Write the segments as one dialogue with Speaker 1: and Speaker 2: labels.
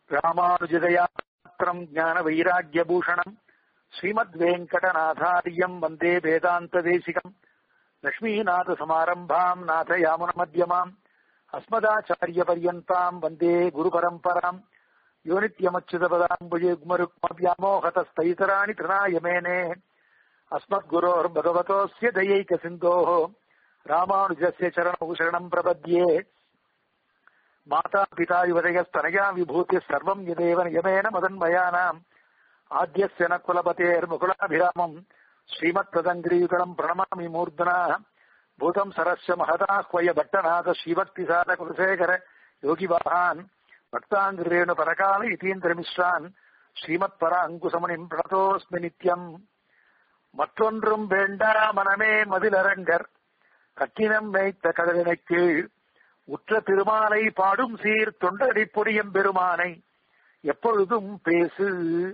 Speaker 1: ராமானுஜதயாத்திரம் ஞான வைராக்கியபூஷணம் ஸ்ரீமத் வெங்கடநாதாரியம் வந்தே வேதாந்த தேசிகம் லக்ஷ்மீநாத சமாரம்பாம் நாத யாமுன மத்தியமாம் அஸ்மதாச்சாரிய பர்யந்தாம் வந்தே குரு பரம்பராம் யோனித்யமச்சுதபதாம்புஜே குமருக்மவ்யாமோகதஸ்தைதராணி திருநாயமேனே அஸ்மத்குரோர் பகவதோஸ்ய தயைக சிந்தோः ராமானுஜஸ்ய சரணौ சரணம் பிரபத்யே மாதா பிதா யுவதயஸ்தனயா விபூதி சர்வம் யதேவ யமேன மதன்மயானாம் ஆத்யஸ்ய ந குலபதேர்முகுலாபிராமம் ஸ்ரீமத்பதங்கிரீகணம் பிரணமாமி மூர்தனா பூதம் சரஸ்ய மகதாஹ்வய பட்டநாத ஸ்ரீபக்திசார குலசேகர யோகிவாகான் பக்தாங்கிரேணு பரகால இதீந்திரமிஸ்ரான் ஸ்ரீமத் பர அங்குசமணிம் பிரணதோஸ்மி நித்யம் மற்றொன்றும் வேண்டா மனமே மதிலரங்கர் கட்டினம் மேய்த்த கடலினை கீழ் உற்ற திருமாலை பாடும் சீர் தொண்டடி பொடியம் பெருமானை எப்பொழுதும் பேசு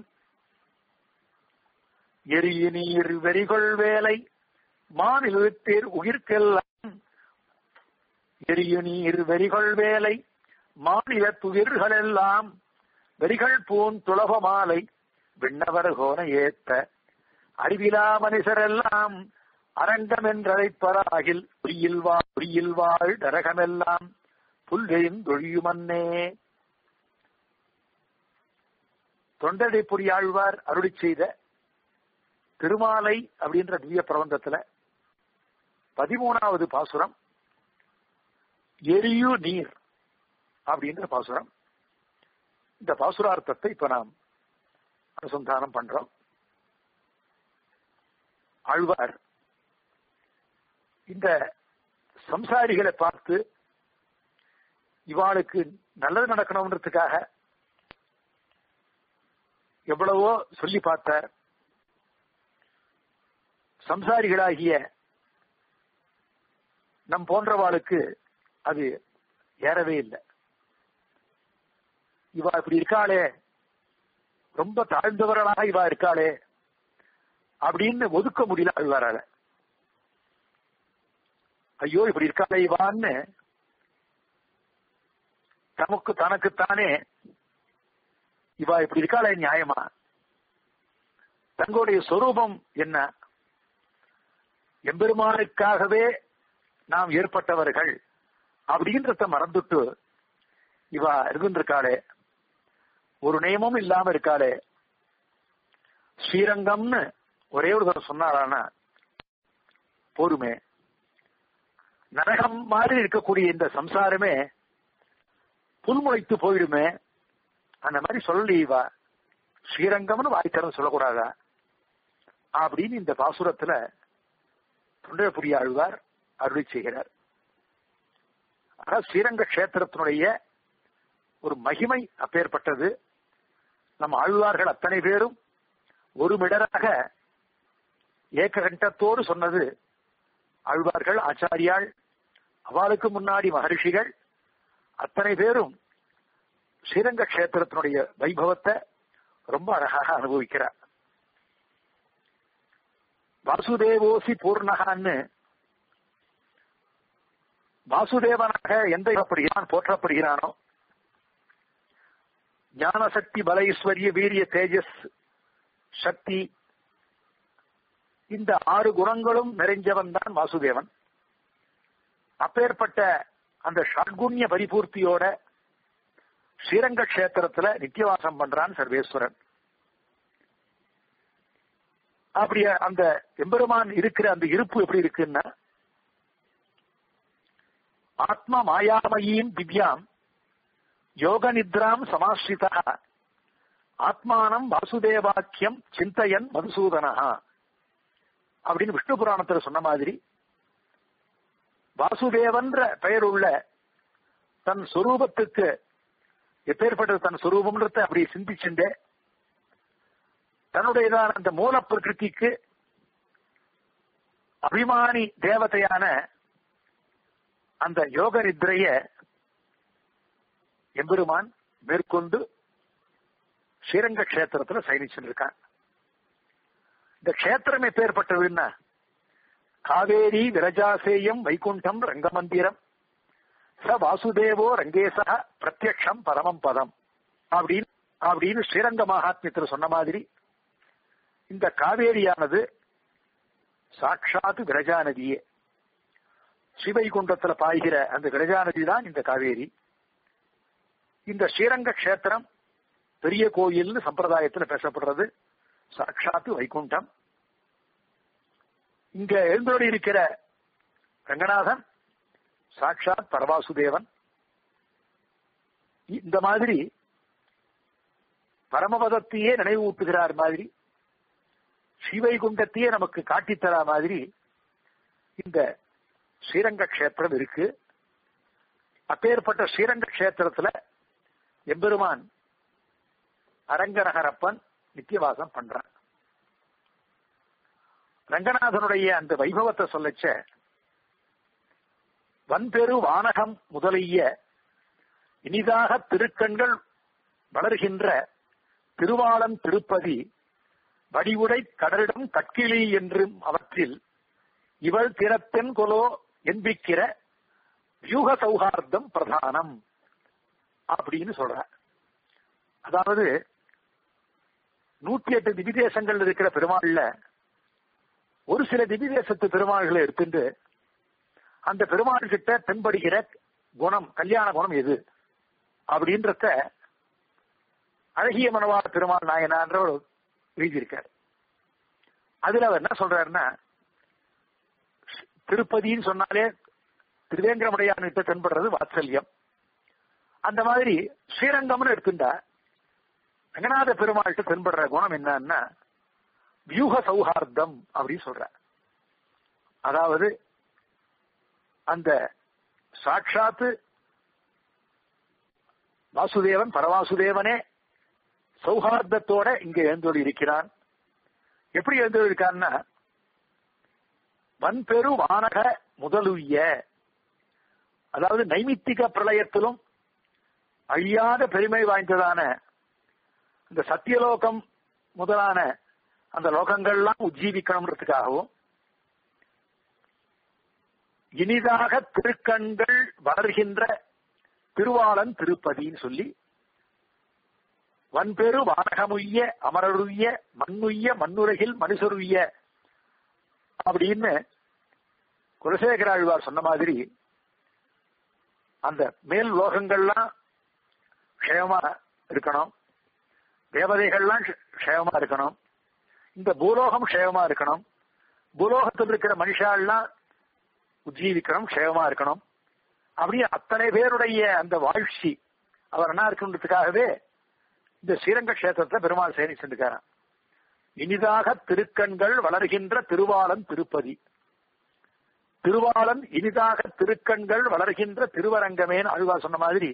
Speaker 1: எரிய நீர் வெறிகொள் வேலை மாநிலத்தீர் உயிர்க்கெல்லாம் எரிய நீர் வெறிகொள் வேலை மாநில துயிர்களெல்லாம் வெறிகள் பூன் துளப மாலை விண்ணவர் கோன ஏத்த அறிவிலா மனுஷரெல்லாம் அரங்கம் என்றழைப்பராகில் உரியில் வா உரியில் வாழ் நரகமெல்லாம் புல்வெழுந்தொழியுமன்னே தொண்டடை பொறியாழ்வார் அருளி செய்த திருமாலை அப்படின்ற திவ்ய பிரபந்தத்துல பதிமூணாவது பாசுரம் எரியு நீர் அப்படின்ற பாசுரம் இந்த பாசுரார்த்தத்தை இப்ப நாம் அனுசந்தானம் பண்றோம் ஆழ்வார் இந்த சம்சாரிகளை பார்த்து இவாளுக்கு நல்லது நடக்கணும்ன்றதுக்காக எவ்வளவோ சொல்லி பார்த்தார் சம்சாரிகளாகிய நம் போன்றவாளுக்கு அது ஏறவே இல்லை இவா இப்படி இருக்காளே ரொம்ப தாழ்ந்தவர்களாக இவா இருக்காளே அப்படின்னு ஒதுக்க முடியல அழ்வாரால ஐயோ இப்படி இருக்காளே இவான்னு தமக்கு தனக்குத்தானே இவா இப்படி இருக்காளே நியாயமா தங்களுடைய சொரூபம் என்ன எம்பெருமானுக்காகவே நாம் ஏற்பட்டவர்கள் அப்படின்றத மறந்துட்டு இவா இருந்திருக்காளே ஒரு நியமம் இல்லாம இருக்காளே ஸ்ரீரங்கம்னு ஒரே ஒரு தடவை சொன்னாரானா போருமே நரகம் மாதிரி இருக்கக்கூடிய இந்த சம்சாரமே புல்முளைத்து போயிடுமே அந்த மாதிரி சொல்லலீவா ஸ்ரீரங்கம்னு வாய்த்தரம் சொல்லக்கூடாதா அப்படின்னு இந்த பாசுரத்துல தொண்டரபுரிய ஆழ்வார் அருளி செய்கிறார் ஆனா ஸ்ரீரங்க கஷேத்திரத்தினுடைய ஒரு மகிமை அப்பேற்பட்டது நம் ஆழ்வார்கள் அத்தனை பேரும் ஒரு மிடராக ஏககண்டத்தோடு சொன்னது ஆழ்வார்கள் ஆச்சாரியாள் அவளுக்கு முன்னாடி மகர்ஷிகள் அத்தனை பேரும் ஸ்ரீரங்க கஷேத்திரத்தினுடைய வைபவத்தை ரொம்ப அழகாக அனுபவிக்கிறார் வாசுதேவோசி பூர்ணகான்னு வாசுதேவனாக எந்த போற்றப்படுகிறானோ ஞான சக்தி பல ஐஸ்வர்ய வீரிய தேஜஸ் சக்தி இந்த ஆறு குணங்களும் நிறைஞ்சவன் தான் வாசுதேவன் அப்பேற்பட்ட அந்த ஷாட்குண்ய பரிபூர்த்தியோட ஸ்ரீரங்க கஷேத்திரத்துல நித்தியவாசம் பண்றான் சர்வேஸ்வரன் அப்படி அந்த எம்பெருமான் இருக்கிற அந்த இருப்பு எப்படி இருக்குன்னா ஆத்ம மாயாமயீம் திவ்யாம் யோக நித்ராம் சமாஸ்ரிதா ஆத்மானம் வாசுதேவாக்கியம் சிந்தையன் மதுசூதனா அப்படின்னு விஷ்ணு புராணத்துல சொன்ன மாதிரி வாசுதேவன்ற பெயர் உள்ள தன் சொரூபத்துக்கு எப்பேற்பட்டது தன் சொரூபம்ன்றத அப்படி சிந்திச்சுண்டே தன்னுடையதான அந்த மூல பிரகிருதிக்கு அபிமானி தேவதையான அந்த யோக நித்ரைய எம்பெருமான் மேற்கொண்டு ஸ்ரீரங்க கஷேத்திரத்துல சயனிச்சிருக்கான் இந்த கஷேத்திரம் எப்பேற்பட்டதுன்னா காவேரி விரஜாசேயம் வைகுண்டம் ரங்கமந்திரம் ச வாசுதேவோ ரங்கேசா பிரத்யக்ஷம் பரமம் பதம் அப்படின்னு அப்படின்னு ஸ்ரீரங்க மகாத்மியத்தில் சொன்ன மாதிரி இந்த காவேரியானது சாட்சாத்து விரஜா நதியே ஸ்ரீவைகுண்டத்துல பாய்கிற அந்த விரஜா நதி தான் இந்த காவேரி இந்த ஸ்ரீரங்க கஷேத்திரம் பெரிய கோயில்னு சம்பிரதாயத்துல பேசப்படுறது சாட்சாத்து வைகுண்டம் இங்க எழுந்தோடி இருக்கிற ரங்கநாதன் சாட்சாத் பரவாசுதேவன் இந்த மாதிரி பரமபதத்தையே நினைவூட்டுகிறார் மாதிரி ஸ்ரீவைகுண்டத்தையே நமக்கு காட்டித்தரா மாதிரி இந்த ஸ்ரீரங்க கஷேத்திரம் இருக்கு அப்பேற்பட்ட ஸ்ரீரங்க கஷேத்திரத்துல எம்பெருமான் அரங்கநகரப்பன் நித்தியவாசம் பண்றான் ரங்கநாதனுடைய அந்த வைபவத்தை சொல்லச்ச வன்பெரு வானகம் முதலிய இனிதாக திருக்கண்கள் வளர்கின்ற திருவாளன் திருப்பதி வடிவுடை கடலிடம் கட்கிளி என்றும் அவற்றில் இவள் திறத்தென் கொலோ என்பிக்கிற வியூக சௌகார்த்தம் பிரதானம் அப்படின்னு சொல்ற அதாவது நூத்தி எட்டு திவிதேசங்கள் இருக்கிற பெருமாள்ல ஒரு சில திவிதேசத்து பெருமாள்களை எடுத்துட்டு அந்த பெருமாள் கிட்ட தென்படுகிற குணம் கல்யாண குணம் எது அப்படின்றத அழகிய மனவாள பெருமாள் நாயனான்ற எழுதியிருக்கார் அதுல அவர் என்ன சொல்றாருன்னா திருப்பதின்னு சொன்னாலே திருவேங்கரமுடையான்கிட்ட தென்படுறது வாத்சல்யம் அந்த மாதிரி ஸ்ரீரங்கம்னு எடுத்துட்டா ரங்கநாத பெருமாள்கிட்ட தென்படுற குணம் என்னன்னா வியூக சௌஹார்த்தம் அப்படின்னு சொல்ற அதாவது அந்த சாட்சாத்து வாசுதேவன் பரவாசுதேவனே சௌஹார்த்தத்தோட இங்க எழுந்தோடி இருக்கிறான் எப்படி எழுந்தோடி இருக்கான்னா வன்பெரு வானக முதலுய அதாவது நைமித்திக பிரளயத்திலும் அழியாத பெருமை வாய்ந்ததான இந்த சத்தியலோகம் முதலான அந்த லோகங்கள்லாம் உஜ்ஜீவிக்கணும்ன்றதுக்காகவும் இனிதாக திருக்கண்கள் வளர்கின்ற திருவாளன் திருப்பதின்னு சொல்லி வன்பெரு வானகமுய்ய அமரருய்ய மண்ணுய்ய மண்ணுலகில் மனுஷருய்ய அப்படின்னு குலசேகராழ்வார் சொன்ன மாதிரி அந்த மேல் லோகங்கள்லாம் க்ஷேமமா இருக்கணும் தேவதைகள்லாம் க்ஷேமமா இருக்கணும் இந்த பூலோகம் க்ஷேமமா இருக்கணும் பூலோகத்தில் இருக்கிற மனுஷாலாம் உஜ்ஜீவிக்கணும் க்ஷேமமா இருக்கணும் அப்படியே அத்தனை பேருடைய அந்த வாழ்ச்சி அவர் என்ன இருக்குன்றதுக்காகவே இந்த ஸ்ரீரங்க கஷேத்திரத்தை பெருமாள் சேனி சென்றுக்காராம் இனிதாக திருக்கண்கள் வளர்கின்ற திருவாளன் திருப்பதி திருவாளன் இனிதாக திருக்கண்கள் வளர்கின்ற திருவரங்கமேன்னு அழுவா சொன்ன மாதிரி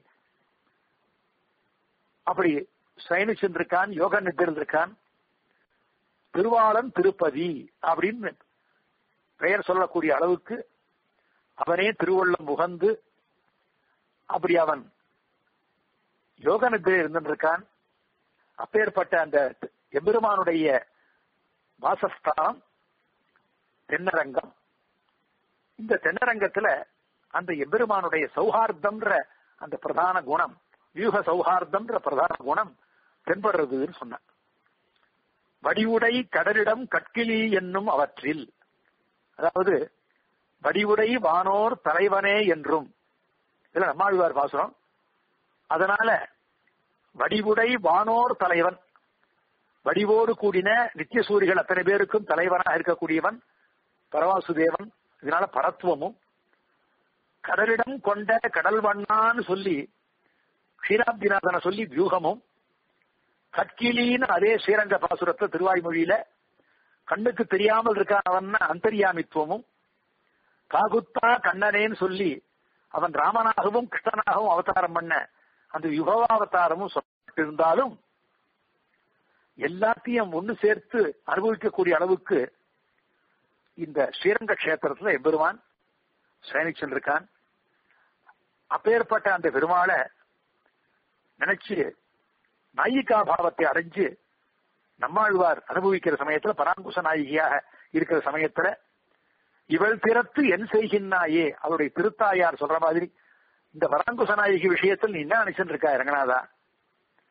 Speaker 1: அப்படி சயனிச்சிருக்கான் யோக நித்திருந்திருக்கான் திருவாளன் திருப்பதி அப்படின்னு பெயர் சொல்லக்கூடிய அளவுக்கு அவனே திருவள்ளம் உகந்து அப்படி அவன் யோக நித்திரை இருந்திருக்கான் அப்பேற்பட்ட அந்த எம்பெருமானுடைய வாசஸ்தானம் தென்னரங்கம் இந்த தென்னரங்கத்துல அந்த எம்பெருமானுடைய சௌஹார்த்தம்ன்ற அந்த பிரதான குணம் வியூக சௌஹார்த்தம்ன்ற பிரதான குணம் தென்படுறதுன்னு சொன்ன வடிவுடை கடலிடம் கட்கிலி என்னும் அவற்றில் அதாவது வடிவுடை வானோர் தலைவனே என்றும் இதுல நம்மாழ்வார் பாசுரம் அதனால வடிவுடை வானோர் தலைவன் வடிவோடு கூடின நித்திய சூரிகள் அத்தனை பேருக்கும் தலைவனாக இருக்கக்கூடியவன் பரவாசுதேவன் இதனால பரத்துவமும் கடலிடம் கொண்ட கடல் வண்ணான்னு சொல்லி க்ஷீராப்திநாதனை சொல்லி வியூகமும் கட்கிலின்னு அதே ஸ்ரீரங்க பாசுரத்தை திருவாய்மொழியில கண்ணுக்கு தெரியாமல் இருக்கானவன் அந்தரியாமித்துவமும் காகுத்தா கண்ணனேன்னு சொல்லி அவன் ராமனாகவும் கிருஷ்ணனாகவும் அவதாரம் பண்ண அந்த யுகவாவதாரமும் சொல்லப்பட்டிருந்தாலும் எல்லாத்தையும் ஒண்ணு சேர்த்து அனுபவிக்கக்கூடிய அளவுக்கு இந்த ஸ்ரீரங்க கஷேத்திரத்துல எம்பெருமான் சயனிச்சிருக்கான் அப்பேற்பட்ட அந்த பெருமாளை நினைச்சு நாயிகா பாவத்தை அடைஞ்சு நம்மாழ்வார் அனுபவிக்கிற சமயத்துல பராங்குச நாயகியாக இருக்கிற சமயத்துல இவள் திறத்து என் செய்கின்றாயே அவருடைய திருத்தாயார் சொல்ற மாதிரி இந்த பராங்குச நாயகி விஷயத்தில் நீ என்ன நினைச்சுட்டு இருக்கா ரங்கநாதா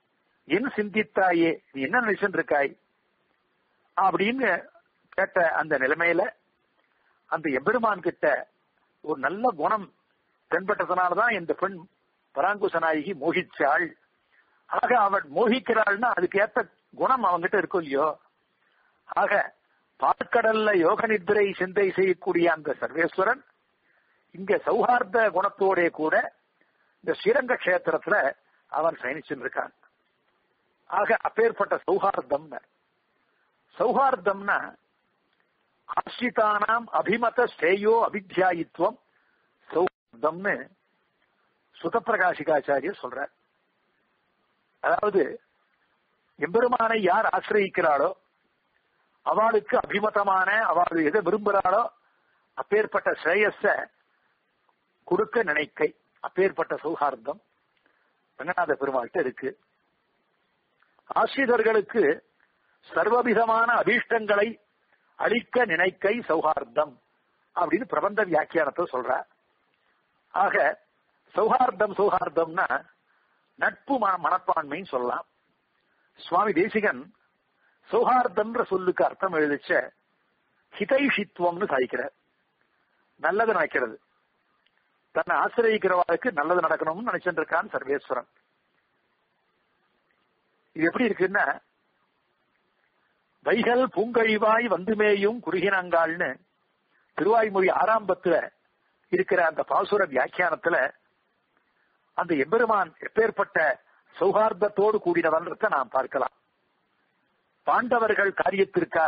Speaker 1: என் சிந்தித்தாயே நீ என்ன நினைச்சுட்டு இருக்காய் அப்படின்னு கேட்ட அந்த நிலைமையில அந்த எம்பெருமான் கிட்ட ஒரு நல்ல குணம் தென்பட்டதுனாலதான் இந்த பெண் பராங்குச நாயகி மோகிச்சாள் ஆக அவள் மோகிக்கிறாள்னா அதுக்கு ஏத்த குணம் அவங்கிட்ட இருக்கும் இல்லையோ ஆக பாற்கடல்ல யோக நித்திரை சிந்தை செய்யக்கூடிய அந்த சர்வேஸ்வரன் இங்க சௌஹார்த குணத்தோட கூட இந்த ஸ்ரீரங்க கஷேத்திரத்துல அவன் சயனிச்சுருக்கான் ஆக அப்பேற்பட்ட சௌஹார்தம் சௌஹார்தம்னா ஆசிரிதானாம் அபிமத ஸ்ரேயோ அபித்தியாயித்வம் சௌஹார்தம்னு சுதப்பிரகாசிகாச்சாரியர் சொல்றார் அதாவது எம்பெருமானை யார் ஆசிரியிக்கிறாளோ அவளுக்கு அபிமதமான அவள் எதை விரும்புகிறாளோ அப்பேற்பட்ட ஸ்ரேயஸ கொடுக்க நினைக்கை அப்பேற்பட்ட சௌஹார்தம் ரங்கநாத பெருமாள்கிட்ட இருக்கு ஆசிரியர்களுக்கு சர்வவிதமான அபீஷ்டங்களை அளிக்க நினைக்கை சௌஹார்தம் அப்படின்னு பிரபந்த வியாக்கியானத்தை சொல்ற ஆக சௌஹார்தம் சௌஹார்தம்னா நட்பு மனப்பான்மைன்னு சொல்லலாம் சுவாமி தேசிகன் சௌஹார்தம்ன்ற சொல்லுக்கு அர்த்தம் எழுதிச்ச ஹிதைஷித்துவம்னு சாதிக்கிறார் நல்லது நினைக்கிறது தன்னை ஆசிரியக்கிறவாளுக்கு நல்லது நடக்கணும்னு நினைச்சிட்டு இருக்கான் சர்வேஸ்வரன் இது எப்படி இருக்குன்னா வைகள் பூங்கழிவாய் வந்துமேயும் குறுகினங்கால்னு திருவாய்மொழி ஆரம்பத்துல இருக்கிற அந்த பாசுர வியாக்கியானத்துல அந்த எம்பெருமான் எப்பேற்பட்ட சௌஹார்தத்தோடு கூடினவன்றத நாம் பார்க்கலாம் பாண்டவர்கள் காரியத்திற்காக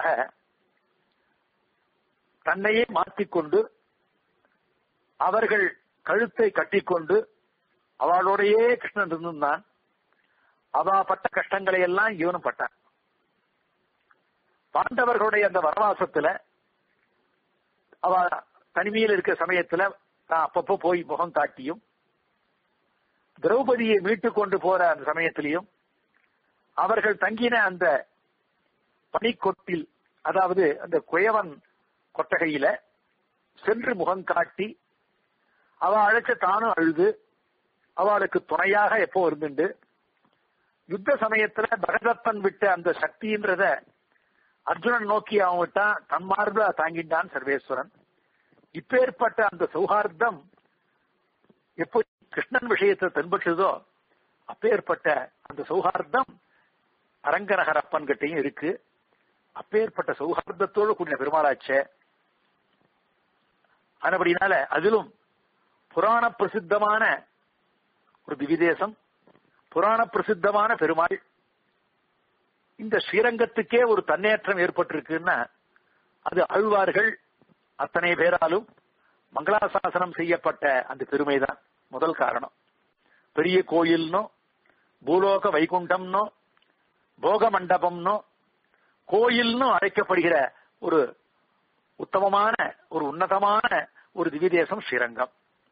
Speaker 1: தன்னையே மாற்றிக்கொண்டு அவர்கள் கழுத்தை கட்டிக்கொண்டு அவளோடையே கிருஷ்ணன் இருந்திருந்தான் அவ பட்ட கஷ்டங்களை எல்லாம் இவனும் பட்டான் பாண்டவர்களுடைய அந்த வனவாசத்துல அவ தனிமையில் இருக்கிற சமயத்துல நான் அப்பப்போ போய் முகம் காட்டியும் திரௌபதியை மீட்டு கொண்டு போற அந்த சமயத்திலையும் அவர்கள் தங்கின அந்த பனிக்கொட்டில் அதாவது அந்த குயவன் கொட்டகையில சென்று முகம் காட்டி அவ அழைச்ச தானும் அழுது அவளுக்கு துணையாக எப்போ இருந்துண்டு யுத்த சமயத்துல பகதத்தன் விட்ட அந்த சக்தின்றத அர்ஜுனன் நோக்கி அவன் விட்டான் தன் மார்பு தாங்கிட்டான் சர்வேஸ்வரன் இப்பேற்பட்ட அந்த சௌஹார்தம் எப்போ கிருஷ்ணன் விஷயத்தை தென்பட்டதோ அப்பேற்பட்ட அந்த சௌஹார்தம் அரங்கநகர் அப்பன் கிட்டையும் இருக்கு அப்பேற்பட்ட சௌஹார்தத்தோடு கூடிய பெருமாளாச்சே ஆனபடினால அதிலும் புராண பிரசித்தமான ஒரு திவிதேசம் புராண பிரசித்தமான பெருமாள் இந்த ஸ்ரீரங்கத்துக்கே ஒரு தன்னேற்றம் ஏற்பட்டிருக்குன்னா அது ஆழ்வார்கள் அத்தனை பேராலும் மங்களாசாசனம் செய்யப்பட்ட அந்த பெருமைதான் முதல் காரணம் பெரிய கோயில்னோ பூலோக வைகுண்டம்னோ போக மண்டபம்னோ கோயில்னு அழைக்கப்படுகிற ஒரு உத்தமமான ஒரு உன்னதமான ஒரு திவ்யதேசம் ஸ்ரீரங்கம்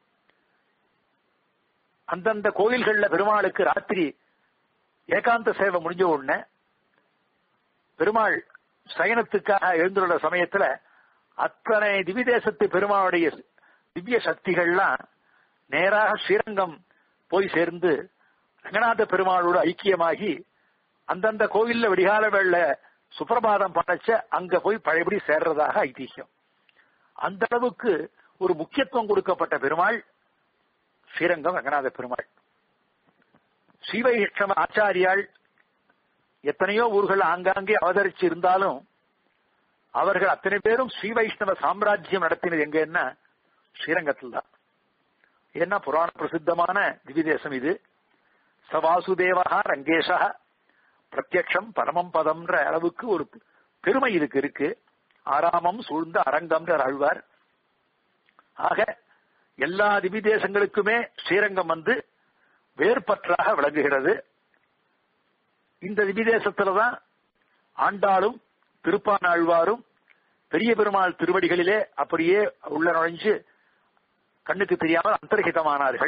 Speaker 1: அந்தந்த கோயில்கள்ல பெருமாளுக்கு ராத்திரி ஏகாந்த சேவை முடிஞ்ச உடனே பெருமாள் சயனத்துக்காக எழுந்துள்ள சமயத்துல அத்தனை திவ்யதேசத்து பெருமாளுடைய திவ்ய சக்திகள்லாம் நேராக ஸ்ரீரங்கம் போய் சேர்ந்து ரங்கநாத பெருமாளோடு ஐக்கியமாகி அந்தந்த கோவில்ல விடிகால வேள சுப்பிரபாதம் படைச்ச அங்க போய் பழையபடி சேர்றதாக ஐதிஹ்யம் அந்த அளவுக்கு ஒரு முக்கியத்துவம் கொடுக்கப்பட்ட பெருமாள் ஸ்ரீரங்கம் ரங்கநாத பெருமாள் ஸ்ரீவைஷ்ணவ ஆச்சாரியால் எத்தனையோ ஊர்கள் ஆங்காங்கே அவதரிச்சு இருந்தாலும் அவர்கள் அத்தனை பேரும் ஸ்ரீ வைஷ்ணவ சாம்ராஜ்யம் நடத்தினது எங்கன்னா ஸ்ரீரங்கத்தில் தான் ஏன்னா புராண பிரசித்தமான திவிதேசம் இது சவாசுதேவா ரங்கேஷா பிரத்யக்ஷம் பரமம் பதம்ன்ற அளவுக்கு ஒரு பெருமை இதுக்கு இருக்கு ஆராமம் சூழ்ந்த அரங்கம்ன்ற அழ்வார் ஆக எல்லா திவிதேசங்களுக்குமே ஸ்ரீரங்கம் வந்து வேர்பற்றாக விளங்குகிறது இந்த திவிதேசத்துலதான் ஆண்டாளும் திருப்பானாழ்வாரும் பெரிய பெருமாள் திருவடிகளிலே அப்படியே உள்ள நுழைஞ்சு கண்ணுக்கு தெரியாமல் அந்தர்ஹிதமானார்கள்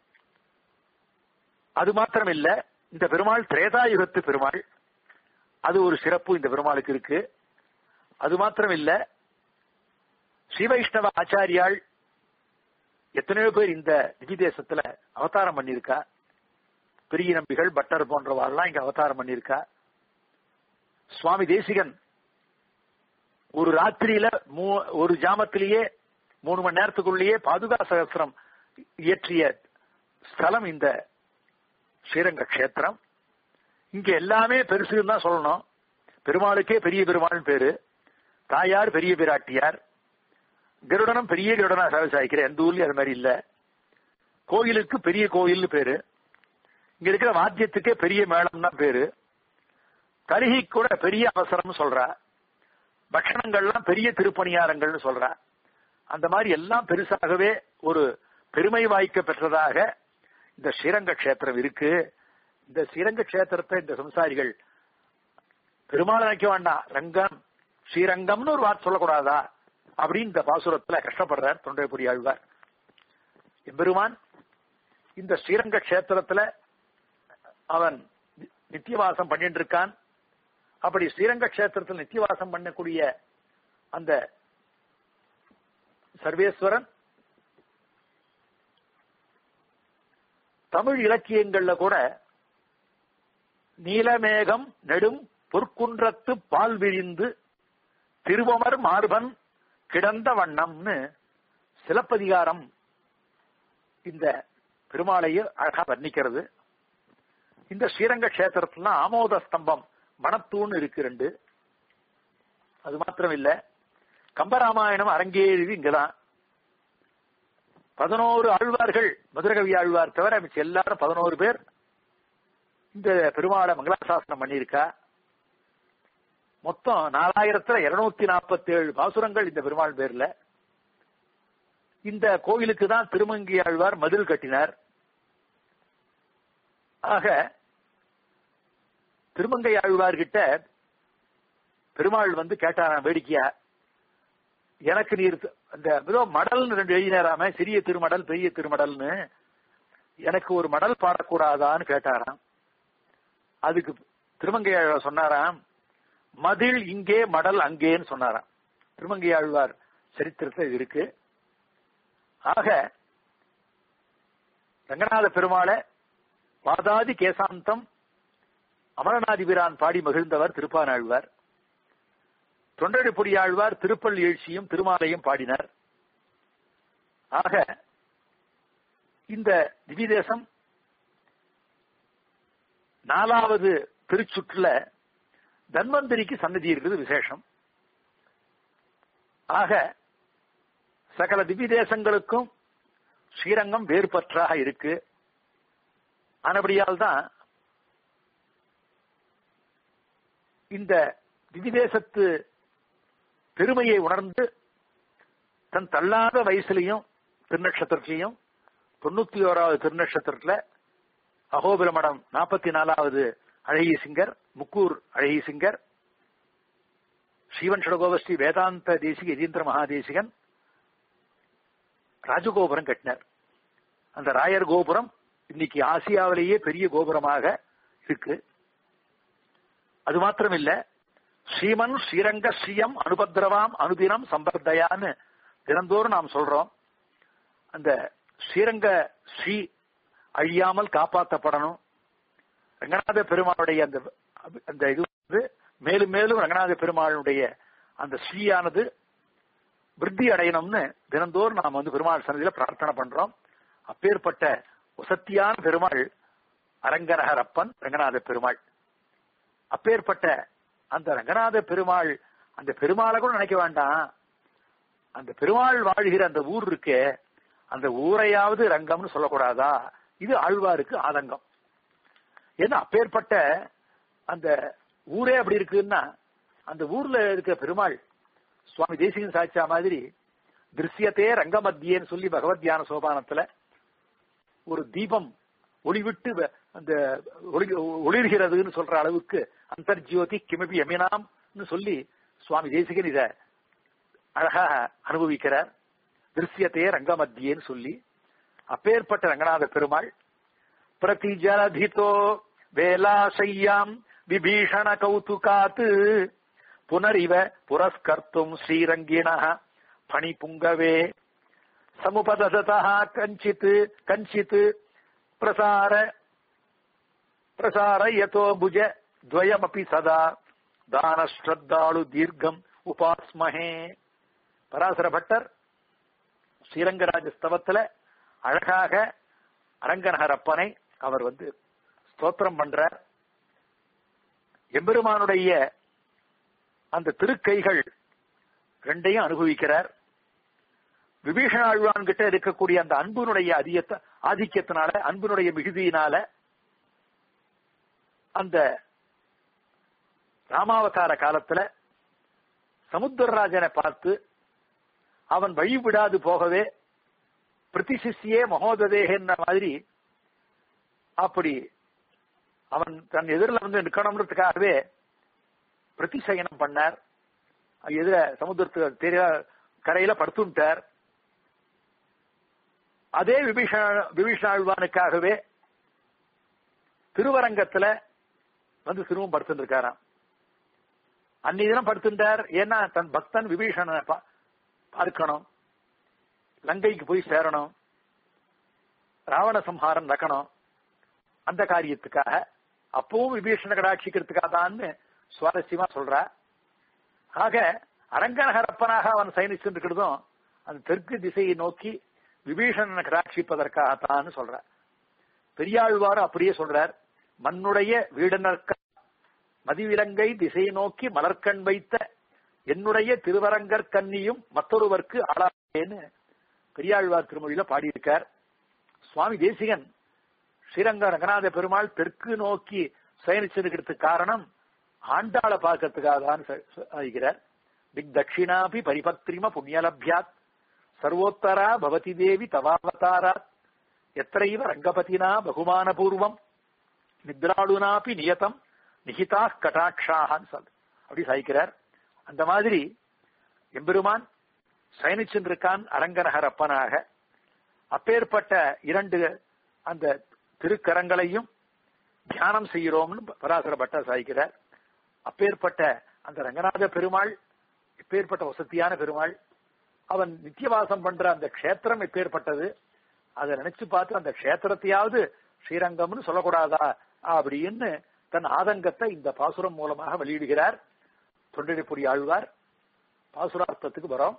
Speaker 1: அது மாத்திரம் இல்ல இந்த பெருமாள் திரேதாயுகத்து பெருமாள் அது ஒரு சிறப்பு இந்த பெருமாளுக்கு இருக்கு அது மாத்திரம் இல்ல ஸ்ரீவைஷ்ணவ ஆச்சாரியால் எத்தனையோ பேர் இந்த திவிதேசத்துல அவதாரம் பண்ணியிருக்கா பெரிய நம்பிகள் பட்டர் போன்றவாள்லாம் இங்க அவதாரம் பண்ணியிருக்கா சுவாமி தேசிகன் ஒரு ராத்திரியில மூ- ஒரு ஜாமத்திலேயே மூணு மணி நேரத்துக்குள்ளேயே பாதுகா சகசிரம் இயற்றிய ஸ்தலம் இந்த ஸ்ரீரங்க கஷேத்திரம் இங்க எல்லாமே பெருசுன்னு தான் சொல்லணும் பெருமாளுக்கே பெரிய பெருமாள் பேரு தாயார் பெரிய பிராட்டியார் கருடனும் பெரிய கருடனா சேவை சாய்க்கிற எந்த ஊர்லயும் அது மாதிரி இல்ல கோயிலுக்கு பெரிய கோயில்னு பேரு இங்க இருக்கிற வாத்தியத்துக்கே பெரிய மேளம் தான் பேரு கருகி கூட பெரிய அவசரம் சொல்றா பக்ஷணங்கள்லாம் பெரிய திருப்பணியாரங்கள்னு சொல்றா அந்த மாதிரி எல்லாம் பெருசாகவே ஒரு பெருமை வாய்க்க பெற்றதாக இந்த ஸ்ரீரங்க கஷேத்திரம் இருக்கு இந்த ஸ்ரீரங்க கஷேத்திரத்தை இந்த சம்சாரிகள் பெருமாள் நினைக்க வேண்டாம் ரங்கம் ஸ்ரீரங்கம்னு ஒரு வார்த்தை சொல்லக்கூடாதா அப்படின்னு இந்த பாசுரத்துல கஷ்டப்படுறார் தொண்டைபுரி ஆழ்வார் எம்பெருமான் இந்த ஸ்ரீரங்க கஷேத்திரத்துல அவன் நி- நித்தியவாசம் பண்ணிட்டு இருக்கான் அப்படி ஸ்ரீரங்க கஷேத்திரத்தில் நித்தியவாசம் பண்ணக்கூடிய அந்த சர்வேஸ்வரன் தமிழ் இலக்கியங்கள்ல கூட நீலமேகம் நெடும் பொற்குன்றத்து பால் விழிந்து திருவமர் மார்பன் கிடந்த வண்ணம்னு சிலப்பதிகாரம் இந்த பெருமாளையே அழகா வர்ணிக்கிறது இந்த ஸ்ரீரங்க கஷேத்திரத்துல ஆமோத ஸ்தம்பம் வனத்தூண் இருக்கு ரெண்டு அது மாத்திரம் இல்ல கம்பராமாயணம் அரங்கேறி இங்கதான் பதினோரு ஆழ்வார்கள் மதுரகவி ஆழ்வார் தவிர மிச்ச எல்லாரும் பதினோரு பேர் இந்த பெருமாளை மங்களாசாசனம் பண்ணியிருக்கா மொத்தம் நாலாயிரத்துல இருநூத்தி நாற்பத்தி ஏழு பாசுரங்கள் இந்த பெருமாள் பேர்ல இந்த கோவிலுக்கு தான் திருமங்கி ஆழ்வார் மதில் கட்டினார் ஆக திருமங்கை ஆழ்வார் கிட்ட பெருமாள் வந்து கேட்டாராம் வேடிக்கையா எனக்கு நீர் த- அந்த ஏதோ மடல்னு ரெண்டு எழுதினாராம சிறிய திருமடல் பெரிய திருமடல்னு எனக்கு ஒரு மடல் பாடக்கூடாதான்னு கேட்டாராம் அதுக்கு திருமங்கை ஆழ்வார் சொன்னாராம் மதில் இங்கே மடல் அங்கேன்னு சொன்னாராம் திருமங்கை ஆழ்வார் சரித்திரத்தில் இது இருக்கு ஆக ரங்கநாத பெருமாளை பாதாதி கேசாந்தம் அமரநாதிபிரான் பாடி மகிழ்ந்தவர் திருப்பானாழ்வார் தொண்டடிப்புடி ஆழ்வார் திருப்பள் எழுச்சியும் திருமாலையும் பாடினார் ஆக இந்த திவிதேசம் நாலாவது திருச்சுற்றுல தன்வந்திரிக்கு சன்னதி இருக்குது விசேஷம் ஆக சகல திவ்ய தேசங்களுக்கும் ஸ்ரீரங்கம் வேறுபற்றாக இருக்கு ஆனபடியால் தான் இந்த திவிதேசத்து பெருமையை உணர்ந்து தன் தள்ளாத வயசுலையும் திருநட்சத்திரத்திலையும் தொண்ணூத்தி ஓராவது திருநட்சத்திரத்துல அகோபிரமடம் நாற்பத்தி நாலாவது அழகி சிங்கர் முக்கூர் அழகி சிங்கர் ஸ்ரீவன் ஷடகோபஸ்ரீ வேதாந்த தேசிக யதீந்திர மகாதேசிகன் ராஜகோபுரம் கட்டினார் அந்த ராயர் கோபுரம் இன்னைக்கு ஆசியாவிலேயே பெரிய கோபுரமாக இருக்கு அது மாத்திரம் இல்ல ஸ்ரீமன் ஸ்ரீரங்க ஸ்ரீயம் அனுபத்ரவாம் அனுதினம் சம்பர்தயான்னு தினந்தோறும் நாம் சொல்றோம் அந்த ஸ்ரீரங்க ஸ்ரீ அழியாமல் காப்பாற்றப்படணும் ரங்கநாத பெருமாளுடைய அந்த அந்த இது வந்து மேலும் மேலும் ரங்கநாத பெருமாளுடைய அந்த ஸ்ரீயானது விருத்தி அடையணும்னு தினந்தோறும் நாம் வந்து பெருமாள் சன்னதியில பிரார்த்தனை பண்றோம் அப்பேற்பட்ட உசத்தியான பெருமாள் அரங்கரகரப்பன் ரங்கநாத பெருமாள் அப்பேற்பட்ட அந்த ரங்கநாத பெருமாள் அந்த பெருமாளை கூட நினைக்க வேண்டாம் அந்த பெருமாள் வாழ்கிற அந்த ஊர் இருக்கே அந்த ஊரையாவது ரங்கம்னு சொல்லக்கூடாதா இது ஆழ்வாருக்கு ஆதங்கம் ஏன்னா அப்பேற்பட்ட அந்த ஊரே அப்படி இருக்குன்னா அந்த ஊர்ல இருக்க பெருமாள் சுவாமி தேசிகன் சாட்சா மாதிரி திருஷ்யத்தே ரங்கமத்தியன்னு சொல்லி பகவத் தியான சோபானத்துல ஒரு தீபம் ஒளிவிட்டு வ- அந்த ஒளி ஒளிர்கிறதுன்னு சொல்ற அளவுக்கு அந்தர்ஜோதி கிமபி யமினாம்னு சொல்லி சுவாமி தேசிகன் இத அழகா அனுபவிக்கிறார் திருஷ்யத்தே ரங்கமத்தியன்னு சொல்லி அப்பேற்பட்ட ரங்கநாத பெருமாள் பிரதி ஜலதிதோ வேலாசையாம் விபீஷண கௌதுகாத் புனரிவ புரஸ்கர்த்தும் ஸ்ரீரங்கிண பணிபுங்கவே சமுபததா கஞ்சித் கஞ்சித் பிரசார பிரசாரயதோ புஜ துவயமபி சதா தான ஸ்ரத்தாளு தீர்க்கம் உபாஸ்மஹே பராசர பட்டர் ஸ்ரீரங்கராஜ ஸ்தவத்துல அழகாக அரங்கநகரப்பனை அவர் வந்து ஸ்தோத்திரம் பண்றார் எம்பெருமானுடைய அந்த திருக்கைகள் ரெண்டையும் அனுபவிக்கிறார் விபீஷண ஆழ்வான் கிட்ட இருக்கக்கூடிய அந்த அன்பினுடைய அதிகத்த ஆதிக்கத்தினால அன்பினுடைய மிகுதியினால அந்த ராமாவதார காலத்துல சமுத்திரராஜனை பார்த்து அவன் வழி விடாது போகவே பிரதிசிஷ்யே மகோததேகன்ற மாதிரி அப்படி அவன் தன் எதிரில் வந்து நிற்கணும்ன்றதுக்காகவே பிரதிசயனம் பண்ணார் எதிர சமுத்திரத்துக்கு தெரிய கரையில படுத்துட்டார் அதே விபீஷண விபீஷாழ்வானுக்காகவே திருவரங்கத்துல வந்து திரும்பவும் படுத்துட்டு இருக்காராம் அன்னி தினம் படுத்துட்டார் ஏன்னா தன் பக்தன் விபீஷணனை பார்க்கணும் லங்கைக்கு போய் சேரணும் ராவண சம்ஹாரம் நடக்கணும் அந்த காரியத்துக்காக அப்பவும் விபீஷண கடாட்சிக்கிறதுக்காக தான் சுவாரஸ்யமா சொல்றா ஆக அரங்கநகரப்பனாக அவன் சயனிச்சிருக்கிறதும் அந்த தெற்கு திசையை நோக்கி விபீஷணனை கடாட்சிப்பதற்காகத்தான் சொல்ற பெரியாழ்வாரும் அப்படியே சொல்றார் மண்ணுடைய வீடனர்க்க மதிவிலங்கை திசை நோக்கி மலர்கண் வைத்த என்னுடைய திருவரங்கர் கன்னியும் மற்றொருவர்க்கு ஆளானேன்னு பெரியாழ்வார் திருமொழியில பாடியிருக்கார் சுவாமி தேசிகன் ஸ்ரீரங்க ரங்கநாத பெருமாள் தெற்கு நோக்கி சயனிச்சிருக்கிறதுக்கு காரணம் ஆண்டாளை பார்க்கறதுக்காக தான் ஆகிறார் திக் தட்சிணாபி பரிபக்திரிம புண்ணியலப்யாத் சர்வோத்தரா பவதி தேவி தவாவதாராத் எத்தைவ ரங்கபதினா பகுமானபூர்வம் நித்ராளுனாபி நியதம் நிகிதா கட்டாட்சான்னு சொல் அப்படி சாய்க்கிறார் அந்த மாதிரி எம்பெருமான் சயனிச்சென்றிருக்கான் அரங்கநகர் அப்பனாக அப்பேற்பட்ட இரண்டு அந்த திருக்கரங்களையும் தியானம் செய்கிறோம்னு பராசர பட்டர் சாய்க்கிறார் அப்பேற்பட்ட அந்த ரங்கநாத பெருமாள் எப்பேற்பட்ட வசதியான பெருமாள் அவன் நித்தியவாசம் பண்ற அந்த க்ஷேத்திரம் எப்பேற்பட்டது அதை நினைச்சு பார்த்து அந்த க்ஷேத்திரத்தையாவது ஸ்ரீரங்கம்னு சொல்லக்கூடாதா அப்படின்னு தன் ஆதங்கத்தை இந்த பாசுரம் மூலமாக வெளியிடுகிறார் தொண்டடிப்புடி ஆழ்வார் பாசுரார்த்தத்துக்கு வரோம்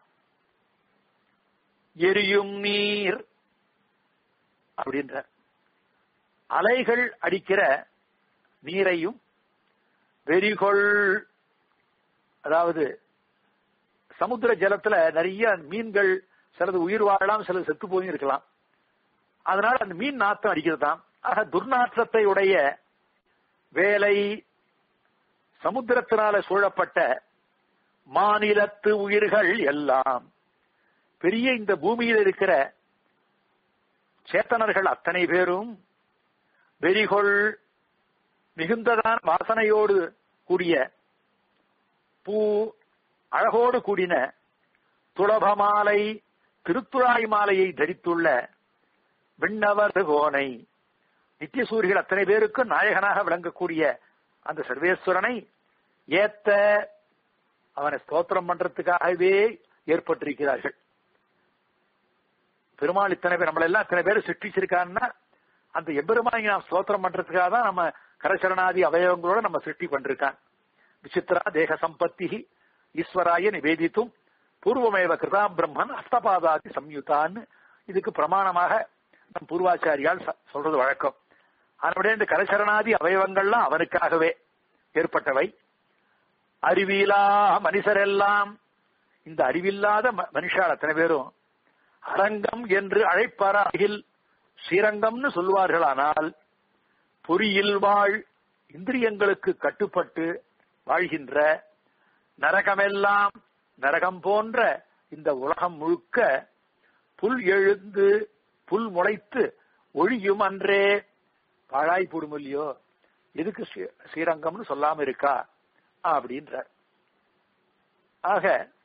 Speaker 1: எரியும் நீர் அப்படின்ற அலைகள் அடிக்கிற நீரையும் வெறிகொள் அதாவது சமுத்திர ஜலத்துல நிறைய மீன்கள் சிலது உயிர் வாழலாம் சிலது செத்து போயும் இருக்கலாம் அதனால அந்த மீன் நாத்தம் அடிக்கிறது தான் ஆக துர்நாற்றத்தை உடைய வேலை சமுத்திரத்தினால சூழப்பட்ட மாநிலத்து உயிர்கள் எல்லாம் பெரிய இந்த பூமியில் இருக்கிற சேத்தனர்கள் அத்தனை பேரும் வெறிகொள் மிகுந்ததான வாசனையோடு கூடிய பூ அழகோடு கூடின துளப மாலை திருத்துழாய் மாலையை தரித்துள்ள விண்ணவர் கோனை நித்தியசூரிகள் அத்தனை பேருக்கும் நாயகனாக விளங்கக்கூடிய அந்த சர்வேஸ்வரனை ஏத்த அவனை ஸ்தோத்திரம் பண்றதுக்காகவே ஏற்பட்டிருக்கிறார்கள் பெருமாள் இத்தனை பேர் நம்மள எல்லாம் இத்தனை பேர் சிருஷ்டிச்சிருக்காருன்னா அந்த எம்பெருமானை நாம் ஸ்தோத்திரம் பண்றதுக்காக தான் நம்ம கரசரணாதி அவயவங்களோட நம்ம சிருஷ்டி பண்ணிருக்கான் விசித்ரா தேக சம்பத்தி ஈஸ்வராய நிவேதித்தும் பூர்வமேவ கிருதா பிரம்மன் அஸ்தபாதாதி சம்யுதான்னு இதுக்கு பிரமாணமாக நம் பூர்வாச்சாரியால் சொல்றது வழக்கம் அதனுடைய இந்த கரசரணாதி அவயவங்கள்லாம் அவனுக்காகவே ஏற்பட்டவை அறிவிலா மனுஷரெல்லாம் இந்த அறிவில்லாத மனுஷால் அத்தனை பேரும் அரங்கம் என்று அழைப்பாராகில் ஸ்ரீரங்கம்னு சொல்வார்களானால் பொறியில் வாழ் இந்திரியங்களுக்கு கட்டுப்பட்டு வாழ்கின்ற நரகமெல்லாம் நரகம் போன்ற இந்த உலகம் முழுக்க புல் எழுந்து புல் முளைத்து ஒழியும் அன்றே பாழாய் போடும் இல்லையோ எதுக்கு ஸ்ரீரங்கம்னு சொல்லாம இருக்கா அப்படின்றார் ஆக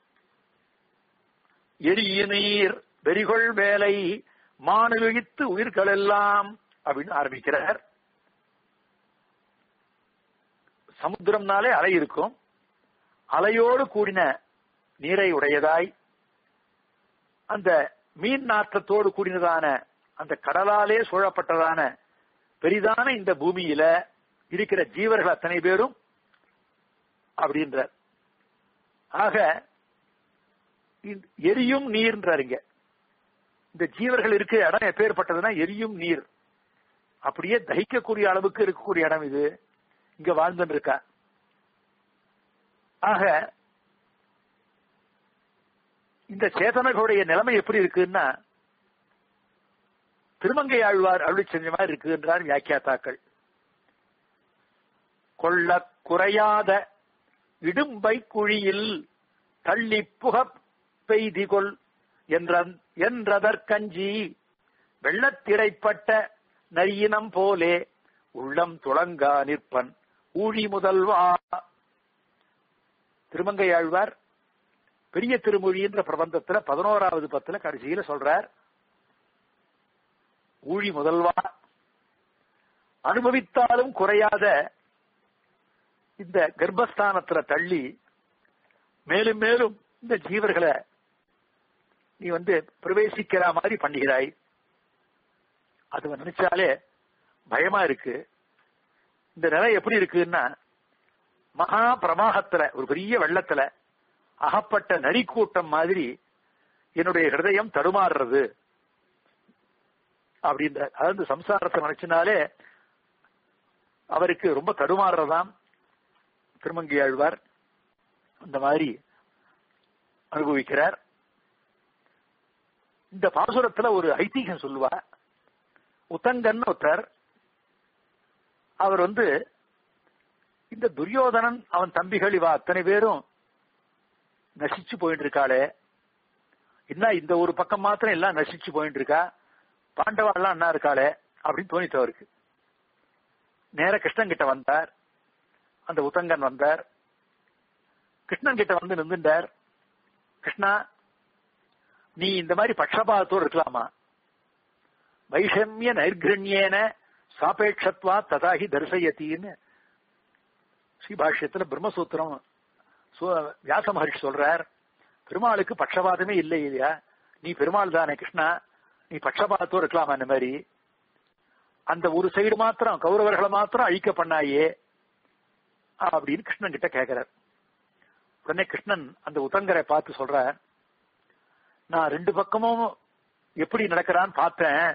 Speaker 1: எரிய நீர் வெறிகொள் வேலை மாநிலத்து உயிர்கள் எல்லாம் அப்படின்னு ஆரம்பிக்கிறார் சமுத்திரம்னாலே அலை இருக்கும் அலையோடு கூடின நீரை உடையதாய் அந்த மீன் நாற்றத்தோடு கூடினதான அந்த கடலாலே சூழப்பட்டதான பெரிதான இந்த பூமியில இருக்கிற ஜீவர்கள் அத்தனை பேரும் அப்படின்றார் ஆக இந்த எரியும் நீர்ன்றார் இங்க இந்த ஜீவர்கள் இருக்க இடம் எப்பேற்பட்டதுன்னா எரியும் நீர் அப்படியே தகிக்கக்கூடிய அளவுக்கு இருக்கக்கூடிய இடம் இது இங்க வாழ்ந்துட்டு இருக்கா ஆக இந்த சேதனர்களுடைய நிலைமை எப்படி இருக்குன்னா திருமங்கை ஆழ்வார் அருளி செஞ்ச மாதிரி இருக்குன்றார் வியாக்கியாத்தாக்கள் கொள்ள குறையாத இடும்பை குழியில் தள்ளி புக பெய்திகொள் என்ற என்றதற்கஞ்சி வெள்ளத்திரைப்பட்ட நரியினம் போலே உள்ளம் துளங்கா நிற்பன் ஊழி முதல்வா திருமங்கை ஆழ்வார் பெரிய திருமொழின்ற பிரபந்தத்துல பதினோராவது பத்துல கடைசியில சொல்றார் ஊழி முதல்வா அனுபவித்தாலும் குறையாத இந்த கர்ப்பஸ்தானத்துல தள்ளி மேலும் மேலும் இந்த ஜீவர்களை நீ வந்து பிரவேசிக்கிற மாதிரி பண்ணுகிறாய் அது நினைச்சாலே பயமா இருக்கு இந்த நிலை எப்படி இருக்குன்னா மகா பிரமாகத்துல ஒரு பெரிய வெள்ளத்துல அகப்பட்ட நரிக்கூட்டம் மாதிரி என்னுடைய ஹிருதயம் தடுமாறுறது அப்படின்ற அதாவது சம்சாரத்தை நினைச்சினாலே அவருக்கு ரொம்ப தடுமாறுறதாம் திருமங்கி ஆழ்வார் அந்த மாதிரி அனுபவிக்கிறார் இந்த பாசுரத்துல ஒரு ஐதீகம் சொல்லுவா உத்தங்கன் ஒருத்தர் அவர் வந்து இந்த துரியோதனன் அவன் தம்பிகள் இவா அத்தனை பேரும் நசிச்சு போயிட்டு இருக்காளே என்ன இந்த ஒரு பக்கம் மாத்திரம் எல்லாம் நசிச்சு போயிட்டு இருக்கா பாண்டவா எல்லாம் என்ன இருக்காளே அப்படின்னு தோணித்து அவருக்கு நேர கிருஷ்ணன் கிட்ட வந்தார் அந்த உத்தங்கன் வந்தார் கிருஷ்ணன் கிட்ட வந்து நின்றுட்டார் கிருஷ்ணா நீ இந்த மாதிரி பட்சபாதத்தோடு இருக்கலாமா வைஷமிய நைர்கிரண்யேன சாபேட்சத்வா ததாகி தரிசயத்தின்னு ஸ்ரீபாஷ்யத்துல பிரம்மசூத்திரம் வியாச மகர்ஷி சொல்றார் பெருமாளுக்கு பட்சபாதமே இல்லை இல்லையா நீ பெருமாள் தானே கிருஷ்ணா நீ பட்சபாதத்தோடு இருக்கலாமா இந்த மாதிரி அந்த ஒரு சைடு மாத்திரம் கௌரவர்களை மாத்திரம் அழிக்க பண்ணாயே அப்படின்னு கிருஷ்ணன் கிட்ட கேட்கிறார் உடனே கிருஷ்ணன் அந்த உத்தங்கரை பார்த்து சொல்ற நான் ரெண்டு பக்கமும் எப்படி நடக்கிறான்னு பார்த்தேன்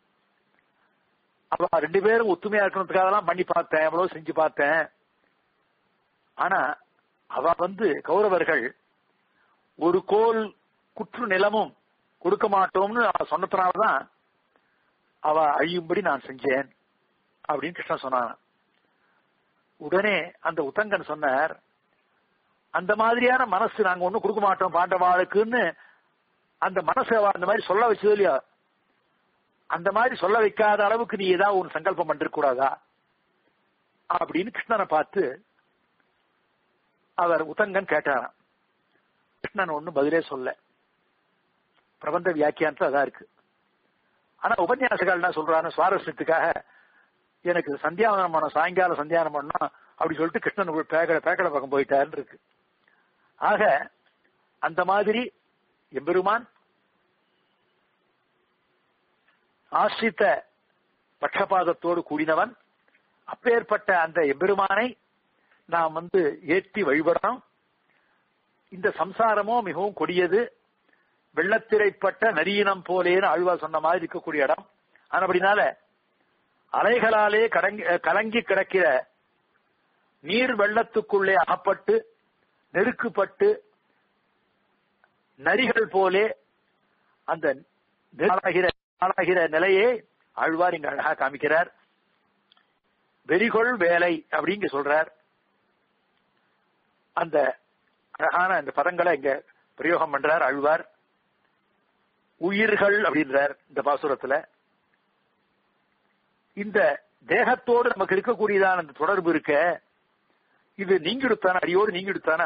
Speaker 1: அவ ரெண்டு பேரும் ஒத்துமையா இருக்கணுன்றதுக்காக பண்ணி பார்த்தேன் எவ்வளவு செஞ்சு பார்த்தேன் ஆனா அவ வந்து கௌரவர்கள் ஒரு கோல் குற்று நிலமும் கொடுக்க மாட்டோம்னு அவ சொன்னதுனாலதான் அவ அழியும்படி நான் செஞ்சேன் அப்படின்னு கிருஷ்ணன் சொன்னான் உடனே அந்த உத்தங்கன் சொன்னார் அந்த மாதிரியான மனசு நாங்க ஒண்ணும் கொடுக்க மாட்டோம் பாண்டவாளுக்குன்னு அந்த மனசு அந்த மாதிரி சொல்ல வச்சது இல்லையா அந்த மாதிரி சொல்ல வைக்காத அளவுக்கு நீ ஏதாவது ஒரு சங்கல்பம் பண்ணிருக்க கூடாதா அப்படின்னு கிருஷ்ணனை பார்த்து அவர் உத்தங்கன் கேட்டாராம் கிருஷ்ணன் ஒன்னும் பதிலே சொல்ல பிரபந்த வியாக்கியானத்துல அதான் இருக்கு ஆனா உபன்யாசகால் என்ன சொல்றான்னு சுவாரஸ்யத்துக்காக எனக்கு சந்தியாவனம் பண்ண சாயங்காலம் சந்தியானம் பண்ணோம் அப்படி சொல்லிட்டு கிருஷ்ணன் பேக்கடை பேக்கடை பக்கம் போயிட்டாருன்னு இருக்கு ஆக அந்த மாதிரி எம்பெருமான் ஆசிரித்த பட்சபாதத்தோடு கூடினவன் அப்பேற்பட்ட அந்த எம்பெருமானை நாம் வந்து ஏற்றி வழிபடணும் இந்த சம்சாரமோ மிகவும் கொடியது வெள்ளத்திரைப்பட்ட நரியினம் போலேன்னு அழுவா சொன்ன மாதிரி இருக்கக்கூடிய இடம் ஆனபடினால அலைகளாலே கடங்கி கலங்கி கிடக்கிற நீர் வெள்ளத்துக்குள்ளே அகப்பட்டு நெருக்குப்பட்டு நரிகள் போலே அந்த ஆளாகிற ஆளாகிற நிலையை ஆழ்வார் இங்க அழகா காமிக்கிறார் வெறிகொள் வேலை அப்படிங்க சொல்றார் அந்த அழகான அந்த பதங்களை இங்க பிரயோகம் பண்றார் ஆழ்வார் உயிர்கள் அப்படின்றார் இந்த பாசுரத்துல இந்த தேகத்தோடு நமக்கு இருக்கக்கூடியதான அந்த தொடர்பு இருக்க இது நீங்கிடுத்தானா அடியோடு நீங்கிடுத்தானா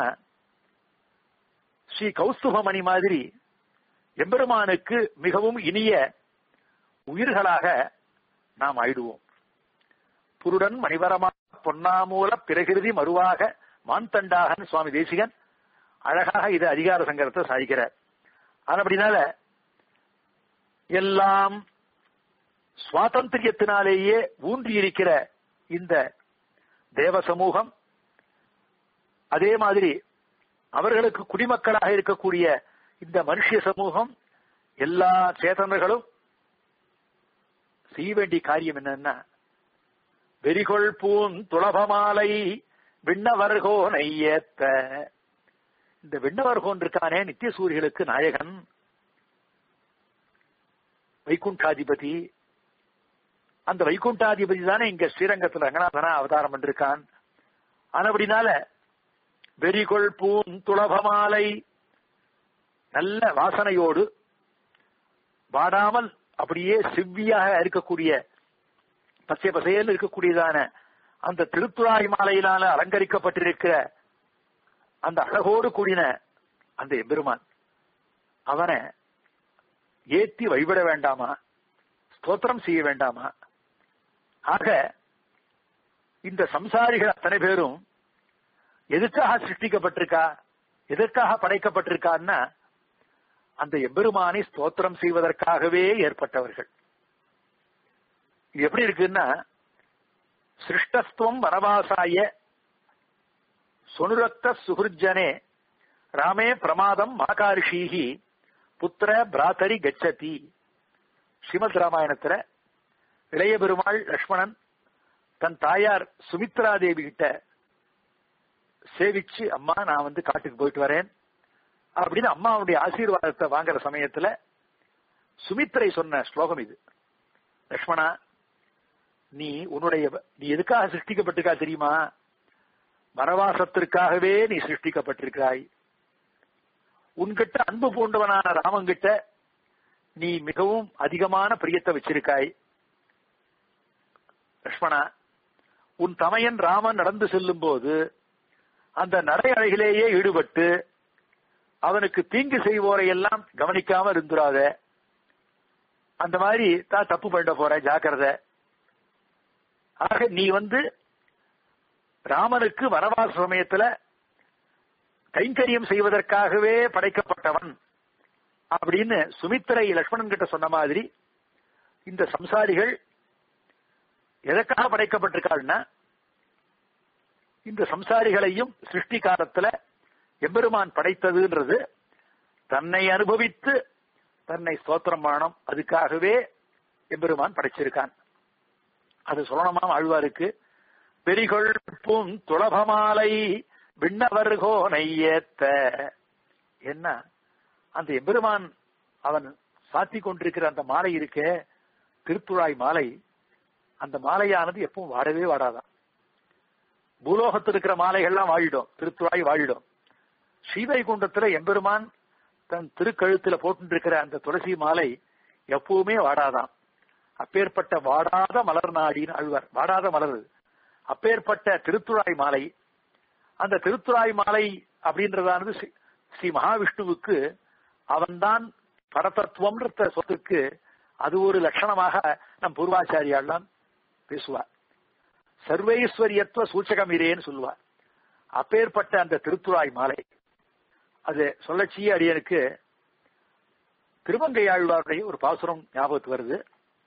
Speaker 1: ஸ்ரீ கௌஸ்துபமணி மாதிரி எம்பெருமானுக்கு மிகவும் இனிய உயிர்களாக நாம் ஆயிடுவோம் புருடன் மணிவரமா பொன்னாமூல பிறகிருதி மறுவாக மான்தண்டாகன் சுவாமி தேசிகன் அழகாக இது அதிகார சங்கரத்தை சாதிக்கிறார் அப்படினால எல்லாம் சுவாதந்திரியத்தினாலேயே ஊன்றி இருக்கிற இந்த தேவ சமூகம் அதே மாதிரி அவர்களுக்கு குடிமக்களாக இருக்கக்கூடிய இந்த மனுஷிய சமூகம் எல்லா சேதனர்களும் செய்ய வேண்டிய காரியம் என்னன்னா வெறிகொள் பூன் துளபமாலை விண்ணவர்கோனை ஏத்த இந்த விண்ணவர்கோன் இருக்கானே நித்திய சூரியர்களுக்கு நாயகன் வைகுண்டாதிபதி அந்த வைகுண்டாதிபதி தானே இங்க ஸ்ரீரங்கத்தில் ரங்கநாதனா அவதாரம் பண்ணிருக்கான் ஆனபடினால வெறிகொள் பூன் துளபமாலை நல்ல வாசனையோடு வாடாமல் அப்படியே செவ்வியாக இருக்கக்கூடிய பச்சை பசையில் இருக்கக்கூடியதான அந்த திருத்துழாய் மாலையினால அலங்கரிக்கப்பட்டிருக்கிற அந்த அழகோடு கூடின அந்த எம்பெருமான் அவனை ஏத்தி வழிபட வேண்டாமா ஸ்தோத்திரம் செய்ய வேண்டாமா ஆக இந்த சம்சாரிகள் அத்தனை பேரும் எதுக்காக சிருஷ்டிக்கப்பட்டிருக்கா எதற்காக படைக்கப்பட்டிருக்கான்னா அந்த எம்பெருமானை ஸ்தோத்திரம் செய்வதற்காகவே ஏற்பட்டவர்கள் இது எப்படி இருக்குன்னா சிருஷ்டஸ்துவம் வனவாசாய சொனுரக்த சுகிருஜனே ராமே பிரமாதம் மாகாரிஷீகி புத்திர பிராத்தரி கச்சதி ஸ்ரீமத் ராமாயணத்துல இளைய பெருமாள் லக்ஷ்மணன் தன் தாயார் சுமித்ரா தேவி கிட்ட சேவிச்சு அம்மா நான் வந்து காட்டுக்கு போயிட்டு வரேன் அப்படின்னு அம்மாவுடைய ஆசீர்வாதத்தை வாங்குற சமயத்துல சுமித்ரை சொன்ன ஸ்லோகம் இது லக்ஷ்மணா நீ உன்னுடைய நீ எதுக்காக சிருஷ்டிக்கப்பட்டிருக்கா தெரியுமா வனவாசத்திற்காகவே நீ சிருஷ்டிக்கப்பட்டிருக்கிறாய் உன்கிட்ட அன்பு பூண்டவனான ராமங்கிட்ட நீ மிகவும் அதிகமான பிரியத்தை வச்சிருக்காய் லக்ஷ்மணா உன் தமையன் ராமன் நடந்து செல்லும் போது அந்த நடை அழகிலேயே ஈடுபட்டு அவனுக்கு தீங்கு செய்வோரை எல்லாம் கவனிக்காம இருந்துராத அந்த மாதிரி தான் தப்பு பண்ண போற ஜாக்கிரத ஆக நீ வந்து ராமனுக்கு வனவாச சமயத்துல கைங்கரியம் செய்வதற்காகவே படைக்கப்பட்டவன் அப்படின்னு சுமித்திரை லக்ஷ்மணன் கிட்ட சொன்ன மாதிரி இந்த சம்சாரிகள் எதற்காக படைக்கப்பட்டிருக்காள்னா இந்த சம்சாரிகளையும் சிருஷ்டி காலத்துல எம்பெருமான் படைத்ததுன்றது தன்னை அனுபவித்து தன்னை ஸ்தோத்திரம் பண்ணணும் அதுக்காகவே எம்பெருமான் படைச்சிருக்கான் அது சொல்லணுமா ஆழ்வாருக்கு பெரிகொள் பூம் துளபமாலை விண்ணவர்கோ நையேத்த என்ன அந்த எம்பெருமான் அவன் சாத்தி கொண்டிருக்கிற அந்த மாலை இருக்கே திருத்துழாய் மாலை அந்த மாலையானது எப்பவும் வாடவே வாடாதான் பூலோகத்தில் இருக்கிற மாலைகள்லாம் வாழிடும் திருத்துழாய் வாழிடும் ஸ்ரீவைகுண்டத்துல எம்பெருமான் தன் திருக்கழுத்துல போட்டுருக்கிற அந்த துளசி மாலை எப்பவுமே வாடாதான் அப்பேற்பட்ட வாடாத மலர் நாடின்னு அழ்வர் வாடாத மலர் அப்பேற்பட்ட திருத்துழாய் மாலை அந்த திருத்துழாய் மாலை அப்படின்றதானது ஸ்ரீ மகாவிஷ்ணுவுக்கு அவன்தான் பரதத்துவம்ன்ற சொத்துக்கு அது ஒரு லட்சணமாக நம் பூர்வாச்சாரியாலாம் பேசுவார் சர்வைஸ்வரியத்துவ சூச்சகம் இரேன்னு சொல்லுவார் அப்பேற்பட்ட அந்த திருத்துழாய் மாலை அது சொல்லச்சிய அடியனுக்கு திருமங்கையாழ்வாருடைய ஒரு பாசுரம் ஞாபகத்து வருது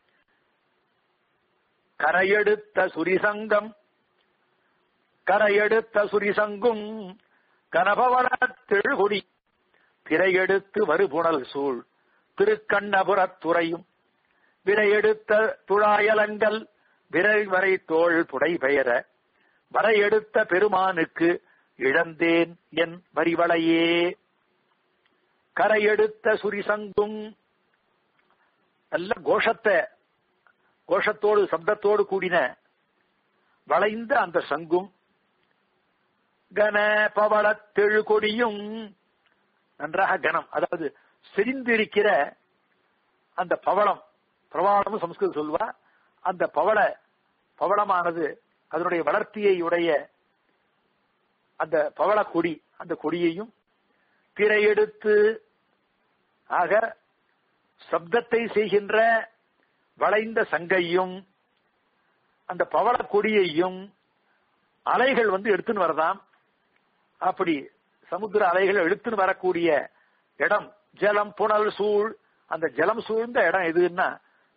Speaker 1: கரையெடுத்த சுரிசங்கம் கரையெடுத்த சுரிசங்கும் கனபவனத்திழ்குடி திரையெடுத்து வருபுணல் சூழ் திருக்கண்ணபுரத்துறையும் விரையெடுத்த துழாயலங்கள் விரல் வரை தோள் புடை பெயர வரையெடுத்த பெருமானுக்கு இழந்தேன் என் வரிவளையே கரையெடுத்த சுரிசங்கும் நல்ல கோஷத்தை கோஷத்தோடு சப்தத்தோடு கூடின வளைந்த அந்த சங்கும் கன பவளத்தெழு கொடியும் நன்றாக கனம் அதாவது செறிந்திருக்கிற அந்த பவளம் பிரவாளம் சம்ஸ்கிருதம் சொல்வா அந்த பவள பவளமானது அதனுடைய வளர்த்தியை உடைய அந்த பவள கொடி அந்த கொடியையும் திரையெடுத்து ஆக சப்தத்தை செய்கின்ற வளைந்த சங்கையும் அந்த பவள கொடியையும் அலைகள் வந்து எடுத்துன்னு வரதாம் அப்படி சமுத்திர அலைகள் எடுத்துன்னு வரக்கூடிய இடம் ஜலம் புனல் சூழ் அந்த ஜலம் சூழ்ந்த இடம் எதுன்னா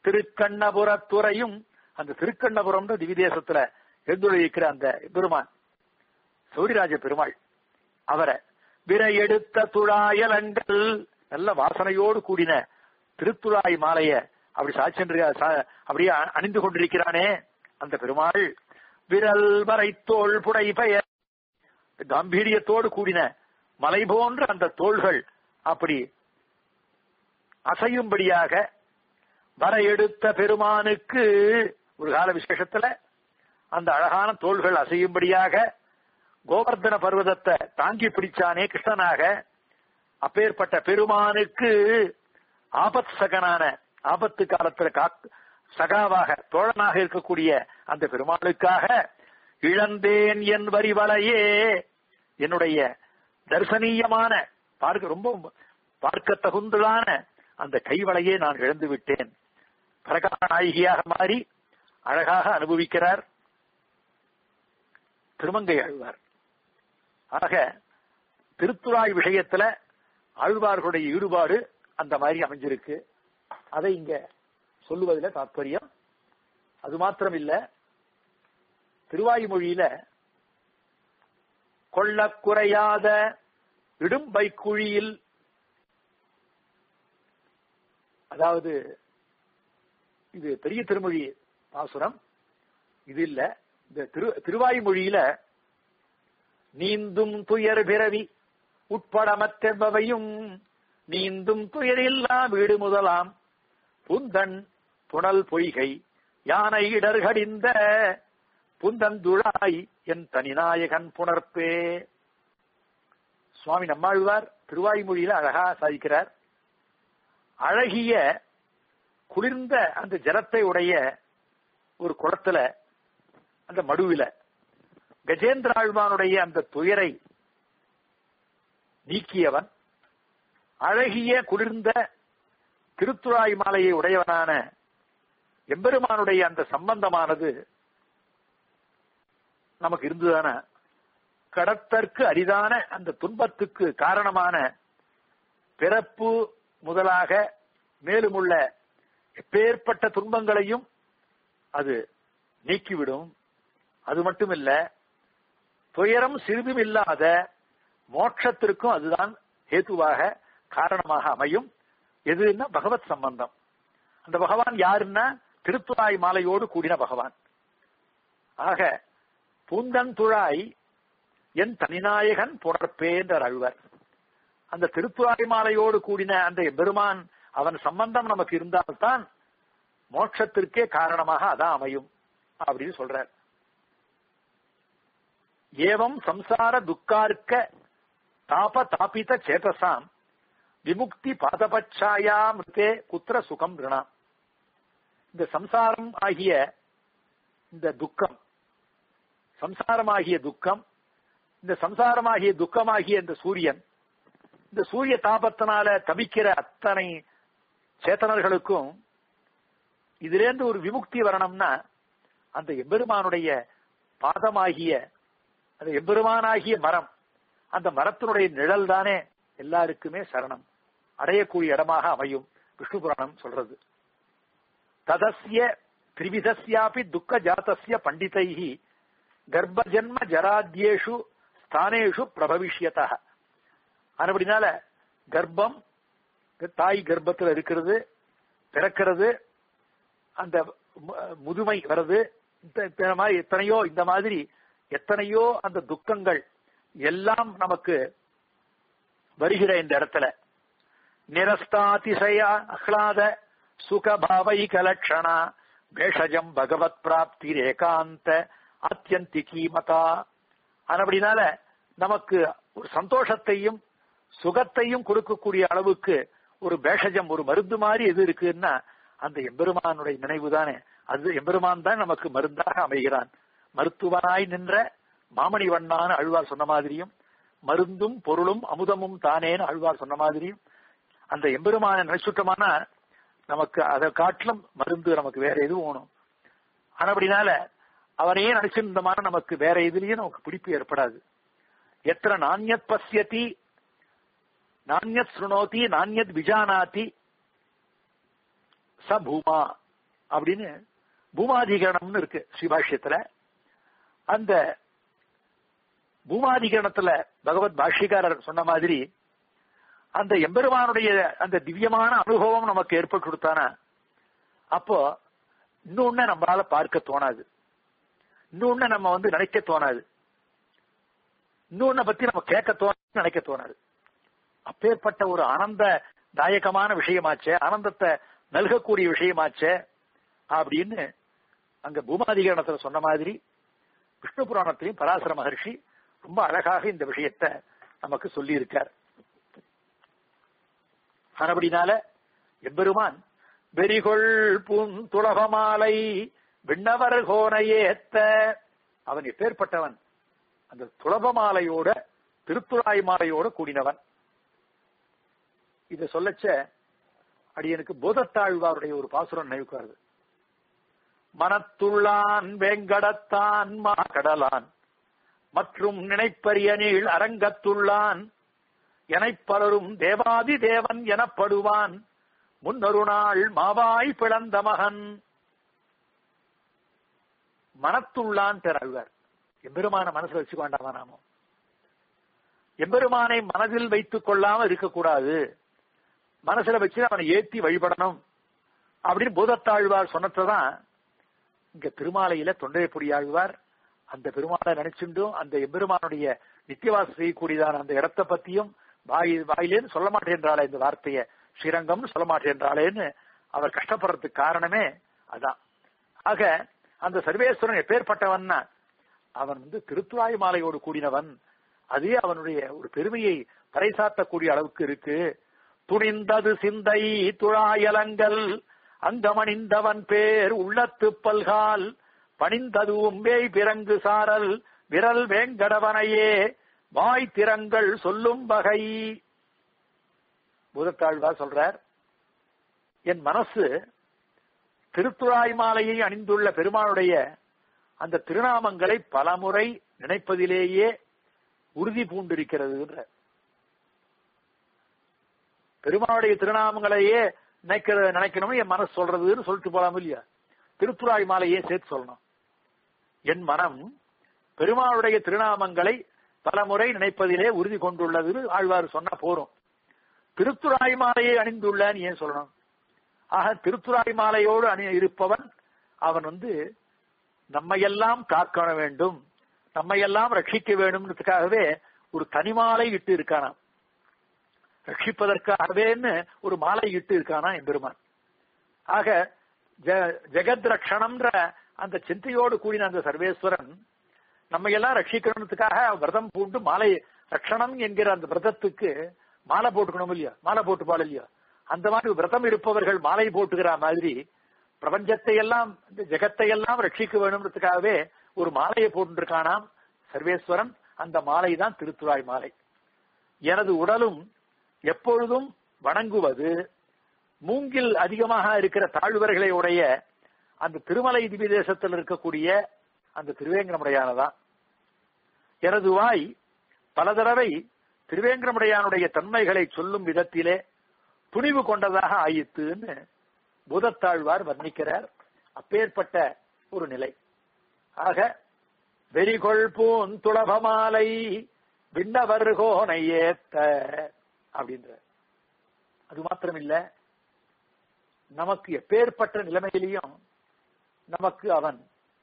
Speaker 1: திருக்கண்ணபுரத்துறையும் அந்த திருக்கண்ணபுரம் திவிதேசத்துல எழுந்துள்ளிருக்கிற அந்த பெருமான் சௌரிராஜ பெருமாள் அவரை விரை எடுத்த துழாயலங்கள் நல்ல வாசனையோடு கூடின திருத்துழாய் மாலைய அப்படி சாட்சி அப்படியே அணிந்து கொண்டிருக்கிறானே அந்த பெருமாள் விரல் வரை தோல் புடை பெயர் கம்பீரியத்தோடு கூடின மலை போன்ற அந்த தோள்கள் அப்படி அசையும்படியாக வர எடுத்த பெருமானுக்கு ஒரு கால விசேஷத்துல அந்த அழகான தோள்கள் அசையும்படியாக கோவர்தன பர்வதத்தை தாங்கி பிடிச்சானே கிருஷ்ணனாக அப்பேற்பட்ட பெருமானுக்கு ஆபத் சகனான ஆபத்து காலத்துல காத்து சகாவாக தோழனாக இருக்கக்கூடிய அந்த பெருமாளுக்காக இழந்தேன் என் வரிவலையே என்னுடைய தரிசனீயமான பார்க்க ரொம்ப பார்க்க தகுந்ததான அந்த கைவளையே நான் இழந்து விட்டேன் பிரகார நாயகியாக மாறி அழகாக அனுபவிக்கிறார் திருமங்கை ஆழ்வார் ஆக திருத்துறாய் விஷயத்துல ஆழ்வார்களுடைய ஈடுபாடு அந்த மாதிரி அமைஞ்சிருக்கு அதை இங்க சொல்லுவதில் தாற்பயம் அது மாத்திரம் இல்ல திருவாய்மொழியில கொள்ளக்குறையாத இடும்பை குழியில் அதாவது இது பெரிய திருமொழி பாசுரம் இது இல்ல இந்த திரு திருவாய்மொழியில நீந்தும் துயர் பிறவி உட்பட மற்றென்பவையும் நீந்தும் துயரில்லா வீடு முதலாம் புந்தன் புனல் பொய்கை யானை இடர்கடிந்த புந்தந்துழாய் என் தனிநாயகன் புணர்ப்பே சுவாமி நம்மாழ்வார் திருவாய்மொழியில அழகா சாதிக்கிறார் அழகிய குளிர்ந்த அந்த ஜலத்தை உடைய ஒரு குளத்துல அந்த மடுவில கஜேந்திர ஆழ்வானுடைய அந்த துயரை நீக்கியவன் அழகிய குளிர்ந்த திருத்துழாய் மாலையை உடையவனான எம்பெருமானுடைய அந்த சம்பந்தமானது நமக்கு இருந்துதான கடத்தற்கு அரிதான அந்த துன்பத்துக்கு காரணமான பிறப்பு முதலாக மேலுமுள்ள எப்பேற்பட்ட துன்பங்களையும் அது நீக்கிவிடும் அது மட்டுமில்ல துயரம் சிறிதும் இல்லாத மோட்சத்திற்கும் அதுதான் ஹேத்துவாக காரணமாக அமையும் எதுன்னா பகவத் சம்பந்தம் அந்த பகவான் யாருன்னா திருத்துழாய் மாலையோடு கூடின பகவான் ஆக பூந்தன் துழாய் என் தனிநாயகன் புணர்ப்பேன்ற அழுவர் அந்த திருத்துழாய் மாலையோடு கூடின அந்த பெருமான் அவன் சம்பந்தம் நமக்கு இருந்தால்தான் மோட்சத்திற்கே காரணமாக அதான் அமையும் அப்படின்னு சொல்றார் ஏவம் சம்சார துக்கார்க்க தாப தாபித சேதசாம் விமுக்தி பாதபச்சாயா மிருத்தே குத்திர சுகம் ரிணா இந்த சம்சாரம் ஆகிய இந்த துக்கம் சம்சாரமாகிய துக்கம் இந்த சம்சாரமாகிய துக்கமாகிய இந்த சூரியன் இந்த சூரிய தாபத்தினால தவிக்கிற அத்தனை சேத்தனர்களுக்கும் இதிலேருந்து ஒரு விமுக்தி வரணும்னா அந்த எம்பெருமானுடைய பாதமாகிய அந்த எம்பெருமானாகிய மரம் அந்த மரத்தினுடைய நிழல் தானே எல்லாருக்குமே சரணம் அடையக்கூடிய இடமாக அமையும் விஷ்ணு புராணம் சொல்றது ததஸ்ய திரிவிதஸ்யாபி துக்க ஜாத்தஸ்ய பண்டிதைஹி கர்ப்பஜன்ம ஜராத்யேஷு ஸ்தானேஷு பிரபவிஷ்யதா அப்படினால கர்ப்பம் தாய் கர்ப்பத்தில் இருக்கிறது பிறக்கிறது அந்த முதுமை வருது இந்த மாதிரி எத்தனையோ இந்த மாதிரி எத்தனையோ அந்த துக்கங்கள் எல்லாம் நமக்கு வருகிற இந்த இடத்துல நிரஸ்தாதிசய ஆஹ்லாத சுகபாவைக லட்சணா பேஷஜம் பகவத் பிராப்தி ஏகாந்த ஆத்தியந்திகி மதா அப்படினால நமக்கு ஒரு சந்தோஷத்தையும் சுகத்தையும் கொடுக்கக்கூடிய அளவுக்கு ஒரு பேஷஜம் ஒரு மருந்து மாதிரி எது இருக்குன்னா அந்த எம்பெருமானுடைய நினைவு தானே அது எம்பெருமான் தான் நமக்கு மருந்தாக அமைகிறான் மருத்துவனாய் நின்ற மாமணி வண்ணான அழ்வார் சொன்ன மாதிரியும் மருந்தும் பொருளும் அமுதமும் தானேன்னு அழ்வார் சொன்ன மாதிரியும் அந்த எம்பெருமான நினைச்சுட்டோம்னா நமக்கு அதை காட்டிலும் மருந்து நமக்கு வேற எதுவும் வேணும் ஆனபடினால அவனையே நினைச்சிருந்தமான நமக்கு வேற எதுலயும் நமக்கு பிடிப்பு ஏற்படாது எத்தனை நானியத் பசியத்தி நானியத் சுணோதி நானியத் விஜானாதி ச பூமா அப்படின்னு பூமாதிகரணம்னு இருக்கு ஸ்ரீபாஷ்யத்துல அந்த பூமாதிகரணத்துல பகவத் பாஷ்யக்காரர் சொன்ன மாதிரி அந்த எம்பெருமானுடைய அந்த திவ்யமான அனுபவம் நமக்கு ஏற்பட்டு கொடுத்தானா அப்போ இன்னொன்னு நம்மளால பார்க்க தோணாது இன்னொன்னு நம்ம வந்து நினைக்க தோணாது இன்னொன்ன பத்தி நம்ம கேட்க தோணாது நினைக்க தோணாது அப்பேற்பட்ட ஒரு ஆனந்த தாயகமான விஷயமாச்சே ஆனந்தத்தை நல்கக்கூடிய விஷயமாச்சே அப்படின்னு அங்க பூமாதிகரணத்துல சொன்ன மாதிரி விஷ்ணு புராணத்திலையும் பராசர மகர்ஷி ரொம்ப அழகாக இந்த விஷயத்த நமக்கு சொல்லி இருக்கார் ஆனபடினால எம்பெருமான் வெறிகொள் பூன் துளகமாலை விண்ணவர் கோனையேத்த அவன் எப்பேற்பட்டவன் அந்த துளபமாலையோட திருத்துழாய் மாலையோட கூடினவன் இத சொல்லச்ச அடியனுக்கு போதத்தாழ்வாருடைய ஒரு பாசுரம் நினைவுக்கு வருது மனத்துள்ளான் வேங்கடத்தான் மா கடலான் மற்றும் நினைப்பரிய நீள் அரங்கத்துள்ளான் எனப் பலரும் தேவாதி தேவன் எனப்படுவான் முன்னொரு நாள் மாவாய் பிளந்த மகன் மனத்துள்ளான் பெறாழ்வார் எம்பெருமான மனசுல வச்சுக்க வேண்டாமா நாம எம்பெருமானை மனதில் வைத்துக் கொள்ளாம இருக்கக்கூடாது மனசுல வச்சு அவனை ஏத்தி வழிபடணும் அப்படின்னு பூதத்தாழ்வார் சொன்னதான் இங்க திருமாலையில தொண்டையப்பொடி ஆழ்வார் அந்த பெருமாளை நினைச்சுண்டும் அந்த எம்பெருமானுடைய நித்தியவாசம் செய்யக்கூடியதான அந்த இடத்தை பத்தியும் வாய் வாயிலேன்னு சொல்ல மாட்டேன்றாளே இந்த வார்த்தைய ஸ்ரீரங்கம்னு சொல்ல மாட்டேன்றாளேன்னு அவர் கஷ்டப்படுறதுக்கு காரணமே அதான் ஆக அந்த சர்வேஸ்வரன் எப்பேற்பட்டவன்னா அவன் வந்து திருத்துழாய் மாலையோடு கூடினவன் அதே அவனுடைய ஒரு பெருமையை பறைசாத்தக்கூடிய அளவுக்கு இருக்கு துணிந்தது சிந்தை துழாயலங்கள் அங்கமணிந்தவன் பேர் உள்ளத்து பல்கால் பணிந்தது உம்பேய் பிறங்கு சாரல் விரல் வேங்கடவனையே வாய் திறங்கள் சொல்லும் வகை பூதத்தாழ்வா சொல்றார் என் மனசு திருத்துழாய் மாலையை அணிந்துள்ள பெருமானுடைய அந்த திருநாமங்களை பலமுறை நினைப்பதிலேயே உறுதி பூண்டிருக்கிறது பெருமானுடைய திருநாமங்களையே நினைக்கிற நினைக்கணும்னு என் மனசு சொல்றதுன்னு சொல்லிட்டு போலாம் இல்லையா திருத்துழாய் மாலையே சேர்த்து சொல்லணும் என் மனம் பெருமாளுடைய திருநாமங்களை பலமுறை நினைப்பதிலே உறுதி கொண்டுள்ளது ஆழ்வார் சொன்னா போறோம் திருத்துறாய் மாலையை அணிந்துள்ளான்னு ஏன் சொல்லணும் ஆக திருத்துறாய் மாலையோடு அணி இருப்பவன் அவன் வந்து நம்மையெல்லாம் காக்க வேண்டும் நம்மையெல்லாம் ரட்சிக்க வேண்டும்ன்றதுக்காகவே ஒரு தனிமாலை இட்டு இருக்கானாம் ரட்சிப்பதற்காகவேன்னு ஒரு மாலை இட்டு இருக்கானா எம்பெருமான் ஆக ஜெகத் ரக்ஷணம்ன்ற அந்த சிந்தையோடு கூடின அந்த சர்வேஸ்வரன் நம்ம எல்லாம் ரட்சிக்கணுன்றதுக்காக விரதம் பூண்டு மாலை ரட்சணம் என்கிற அந்த விரதத்துக்கு மாலை போட்டுக்கணும் இல்லையா மாலை போட்டு பால் இல்லையா அந்த மாதிரி விரதம் இருப்பவர்கள் மாலை போட்டுக்கிற மாதிரி பிரபஞ்சத்தை எல்லாம் இந்த ஜெகத்தை எல்லாம் ரட்சிக்க வேணும்ன்றதுக்காகவே ஒரு மாலையை போட்டுருக்கானாம் சர்வேஸ்வரன் அந்த மாலை தான் திருத்துழாய் மாலை எனது உடலும் எப்பொழுதும் வணங்குவது மூங்கில் அதிகமாக இருக்கிற தாழ்வர்களை உடைய அந்த திருமலை திவ்ய தேசத்தில் இருக்கக்கூடிய அந்த திருவேங்கரமுடையானதான் எனது வாய் பல தடவை திருவேங்கரமுடையானுடைய தன்மைகளை சொல்லும் விதத்திலே துணிவு கொண்டதாக ஆயித்துன்னு பூதத்தாழ்வார் வர்ணிக்கிறார் அப்பேற்பட்ட ஒரு நிலை ஆக வெறிகொள் பூன் துளபமாலை விண்ணவர்கோனை ஏத்த அப்படின்ற அது மாத்திரம் இல்ல நமக்கு எப்பேற்பட்ட நிலைமையிலையும் நமக்கு அவன்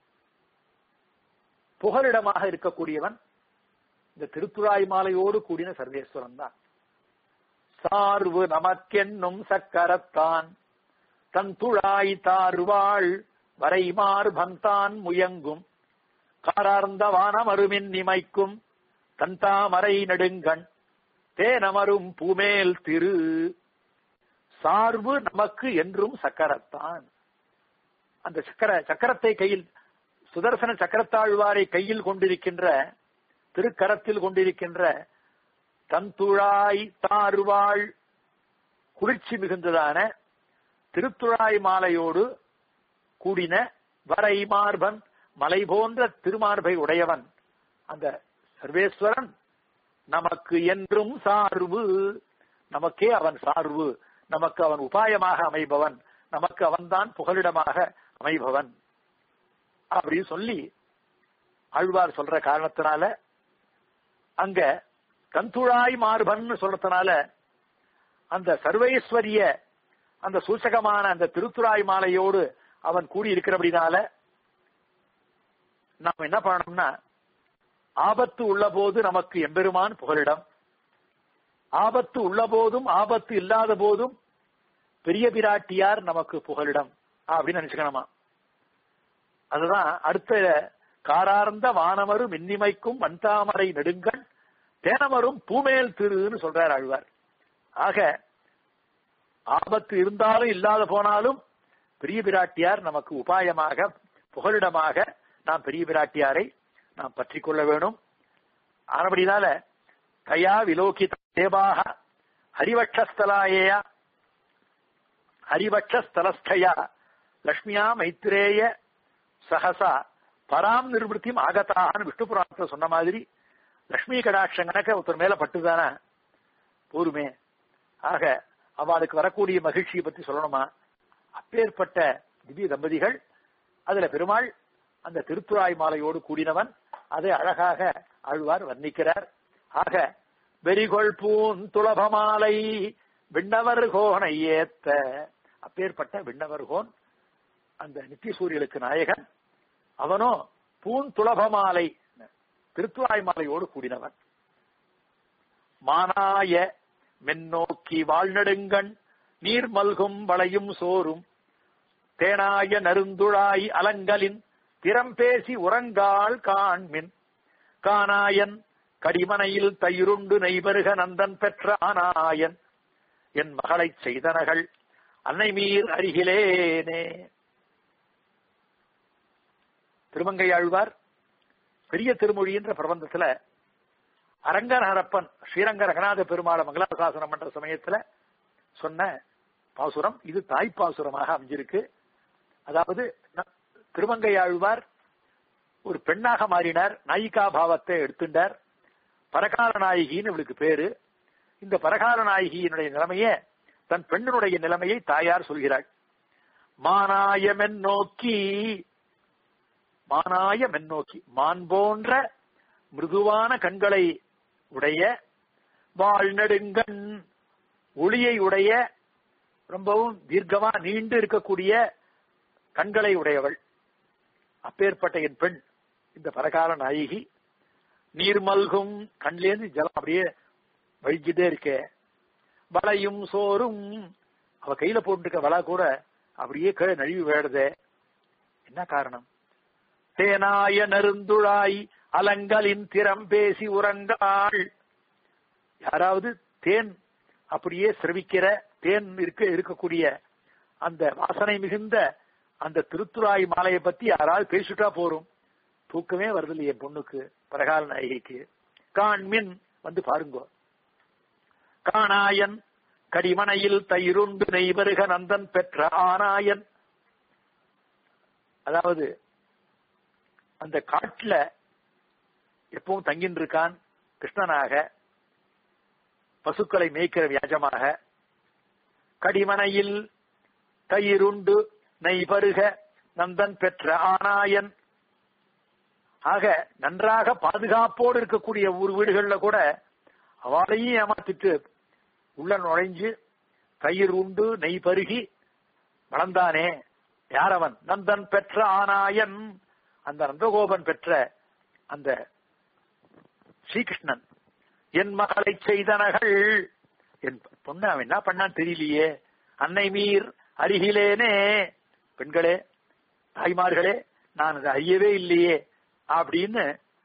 Speaker 1: புகலிடமாக இருக்கக்கூடியவன் இந்த திருத்துழாய் மாலையோடு கூடின சர்வேஸ்வரன் தான் சார்வு நமக்கென்னும் சக்கரத்தான் தன் துழாய் தார்வாள் வரைமார் பந்தான் முயங்கும் காரார்ந்த வானமருமின் நிமைக்கும் தன் தாமரை நெடுங்கண் தேனமரும் பூமேல் திரு சார்பு நமக்கு என்றும் சக்கரத்தான் அந்த சக்கர சக்கரத்தை கையில் சுதர்சன சக்கரத்தாழ்வாரை கையில் கொண்டிருக்கின்ற திருக்கரத்தில் கொண்டிருக்கின்ற தந்துழாய் தார்வாள் குளிர்ச்சி மிகுந்ததான திருத்துழாய் மாலையோடு கூடின வரை மார்பன் மலை போன்ற திருமார்பை உடையவன் அந்த சர்வேஸ்வரன் நமக்கு என்றும் சார்பு நமக்கே அவன் சார்பு நமக்கு அவன் உபாயமாக அமைபவன் நமக்கு அவன்தான் புகலிடமாக அமைபவன் அப்படின்னு சொல்லி ஆழ்வார் சொல்ற காரணத்தினால அங்க கந்துழாய் மார்பன் சொல்றதுனால அந்த சர்வேஸ்வரிய அந்த சூசகமான அந்த திருத்துறாய் மாலையோடு அவன் கூடி இருக்கிறபடினால நாம் என்ன பண்ணணும்னா ஆபத்து உள்ள போது நமக்கு எம்பெருமான் புகலிடம் ஆபத்து உள்ள போதும் ஆபத்து இல்லாத போதும் பெரிய பிராட்டியார் நமக்கு புகலிடம் அப்படின்னு நினைச்சுக்கணுமா அதுதான் அடுத்த காரார்ந்த வானமரும் மின்னிமைக்கும் வந்தாமரை நெடுங்கண் தேனமரும் பூமேல் திருன்னு சொல்றார் ஆழ்வார் ஆக ஆபத்து இருந்தாலும் இல்லாத போனாலும் பெரிய பிராட்டியார் நமக்கு உபாயமாக புகலிடமாக நாம் பெரிய பிராட்டியாரை நாம் பற்றி கொள்ள வேணும் ஆனபடினால கயா விலோகித தேவாக ஹரிவட்சஸ்தலாயேயா ஹரிவட்சஸ்தலஸ்தயா லக்ஷ்மியா மைத்ரேய சகசா பராம் நிர்வൃத்தியும் ஆகத்தான்னு விஷ்ணு புராணத்துல சொன்ன மாதிரி லக்ஷ்மி கடாட்சம் கணக்க ஒருத்தர் மேல பட்டுதானே போருமே ஆக அவளுக்கு வரக்கூடிய மகிழ்ச்சியை பத்தி சொல்லணுமா அப்பேற்பட்ட திவ்ய தம்பதிகள் அதுல பெருமாள் அந்த திருத்துறாய் மாலையோடு கூடினவன் அதை அழகாக ஆழ்வார் வர்ணிக்கிறார் ஆக வெறிகொள் பூன் துளப மாலை விண்ணவர் கோனை ஏத்த அப்பேற்பட்ட விண்ணவர் கோன் அந்த நித்திய சூரியலுக்கு நாயகன் அவனோ பூன் துளப மாலை திருத்துவாய் மாலையோடு கூடினவன் மானாய மென்னோக்கி வாழ்நெடுங்கண் நீர் மல்கும் வளையும் சோறும் தேனாய நருந்துழாய் அலங்கலின் திறம் பேசி உறங்கால் காண்மின் கானாயன் கடிமனையில் தயிருண்டு நெய்பருக நந்தன் பெற்ற ஆனாயன் என் மகளைச் செய்தனகள் அன்னை மீர் அருகிலேனே திருமங்கையாழ்வார் பெரிய திருமொழி என்ற பிரபந்தத்துல அரங்கநகரப்பன் ஸ்ரீரங்க ரகநாத பெருமாள மங்களாசாசனம் பண்ற சமயத்துல சொன்ன பாசுரம் இது தாய் பாசுரமாக அமைஞ்சிருக்கு அதாவது திருமங்கையாழ்வார் ஒரு பெண்ணாக மாறினார் நாயிகா பாவத்தை எடுத்துட்டார் பரகால நாயகின்னு இவளுக்கு பேரு இந்த பரகால நாயகியினுடைய நிலைமைய தன் பெண்ணினுடைய நிலைமையை தாயார் சொல்கிறாள் மானாய மென்னோக்கி மானாய மென்னோக்கி மான் போன்ற மிருதுவான கண்களை உடைய வாழ்நெடுங்கண் ஒளியை உடைய ரொம்பவும் தீர்க்கமா நீண்டு இருக்கக்கூடிய கண்களை உடையவள் அப்பேற்பட்ட என் பெண் இந்த பரகால நாயகி நீர் மல்கும் கண்லேருந்து ஜலம் அப்படியே வழிஞ்சிட்டே இருக்க வளையும் சோறும் அவ கையில போட்டுருக்க வளா கூட அப்படியே கீழே நழுவி வேடுதே என்ன காரணம் தேனாய நருந்துழாய் அலங்கலின் திறம் பேசி உறங்காள் யாராவது தேன் அப்படியே சிரவிக்கிற தேன் இருக்க இருக்கக்கூடிய அந்த வாசனை மிகுந்த அந்த திருத்துறாய் மாலையை பத்தி யாராவது பேசிட்டா போறோம் தூக்கமே வருது என் பொண்ணுக்கு பரகால நாயகிக்கு காண்மின் வந்து பாருங்க காணாயன் கடிமனையில் தயிருண்டு நெய்வருக நந்தன் பெற்ற ஆனாயன் அதாவது அந்த காட்டுல எப்பவும் தங்கின்னு இருக்கான் கிருஷ்ணனாக பசுக்களை மேய்க்கிற வியாஜமாக கடிமனையில் தயிருண்டு நெய்பருக நந்தன் பெற்ற ஆனாயன் ஆக நன்றாக பாதுகாப்போடு இருக்கக்கூடிய ஊர் வீடுகள்ல கூட அவளையும் ஏமாத்திட்டு உள்ள நுழைஞ்சு தயிர் உண்டு நெய் பருகி வளர்ந்தானே யாரவன் நந்தன் பெற்ற ஆனாயன் அந்த நந்தகோபன் பெற்ற அந்த ஸ்ரீகிருஷ்ணன் என் மகளை செய்தனகள் என் பொண்ணு அவன் என்ன பண்ணான்னு தெரியலையே அன்னை மீர் அருகிலேனே பெண்களே தாய்மார்களே நான் அதை அறியவே இல்லையே அப்படின்னு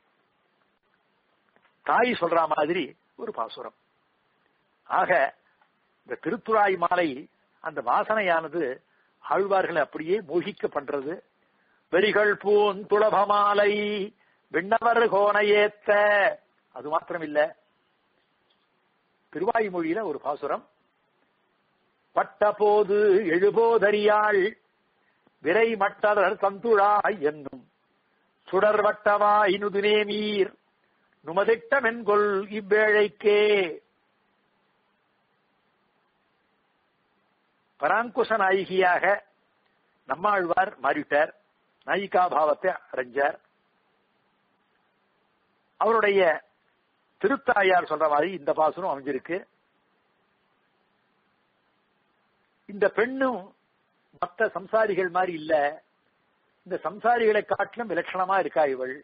Speaker 1: தாய் சொல்ற மாதிரி ஒரு பாசுரம் ஆக இந்த திருத்துறாய் மாலை அந்த வாசனையானது ஆழ்வார்களை அப்படியே மோகிக்க பண்றது வெறிகள் பூன் துளப மாலை விண்ணவர் கோணையேத்த அது மாத்திரம் இல்ல திருவாய்மொழியில ஒரு பாசுரம் பட்ட போது எழுபோதறியாள் விரை மட்டர் தந்துழாய் என்னும் சுடர் வட்டவாய் நுதுனே மீர் நுமதிட்டமென்கொள் இவ்வேழைக்கே பராங்குச நாயகியாக நம்மாழ்வார் மாறிட்டார் நாயிகா பாவத்தை அடைஞ்சார் அவருடைய திருத்தாயார் சொல்ற மாதிரி இந்த பாசனம் அமைஞ்சிருக்கு இந்த பெண்ணும் மற்ற சம்சாரிகள் மாதிரி இல்ல இந்த சம்சாரிகளை காட்டிலும் விலட்சணமா இருக்கா இவள்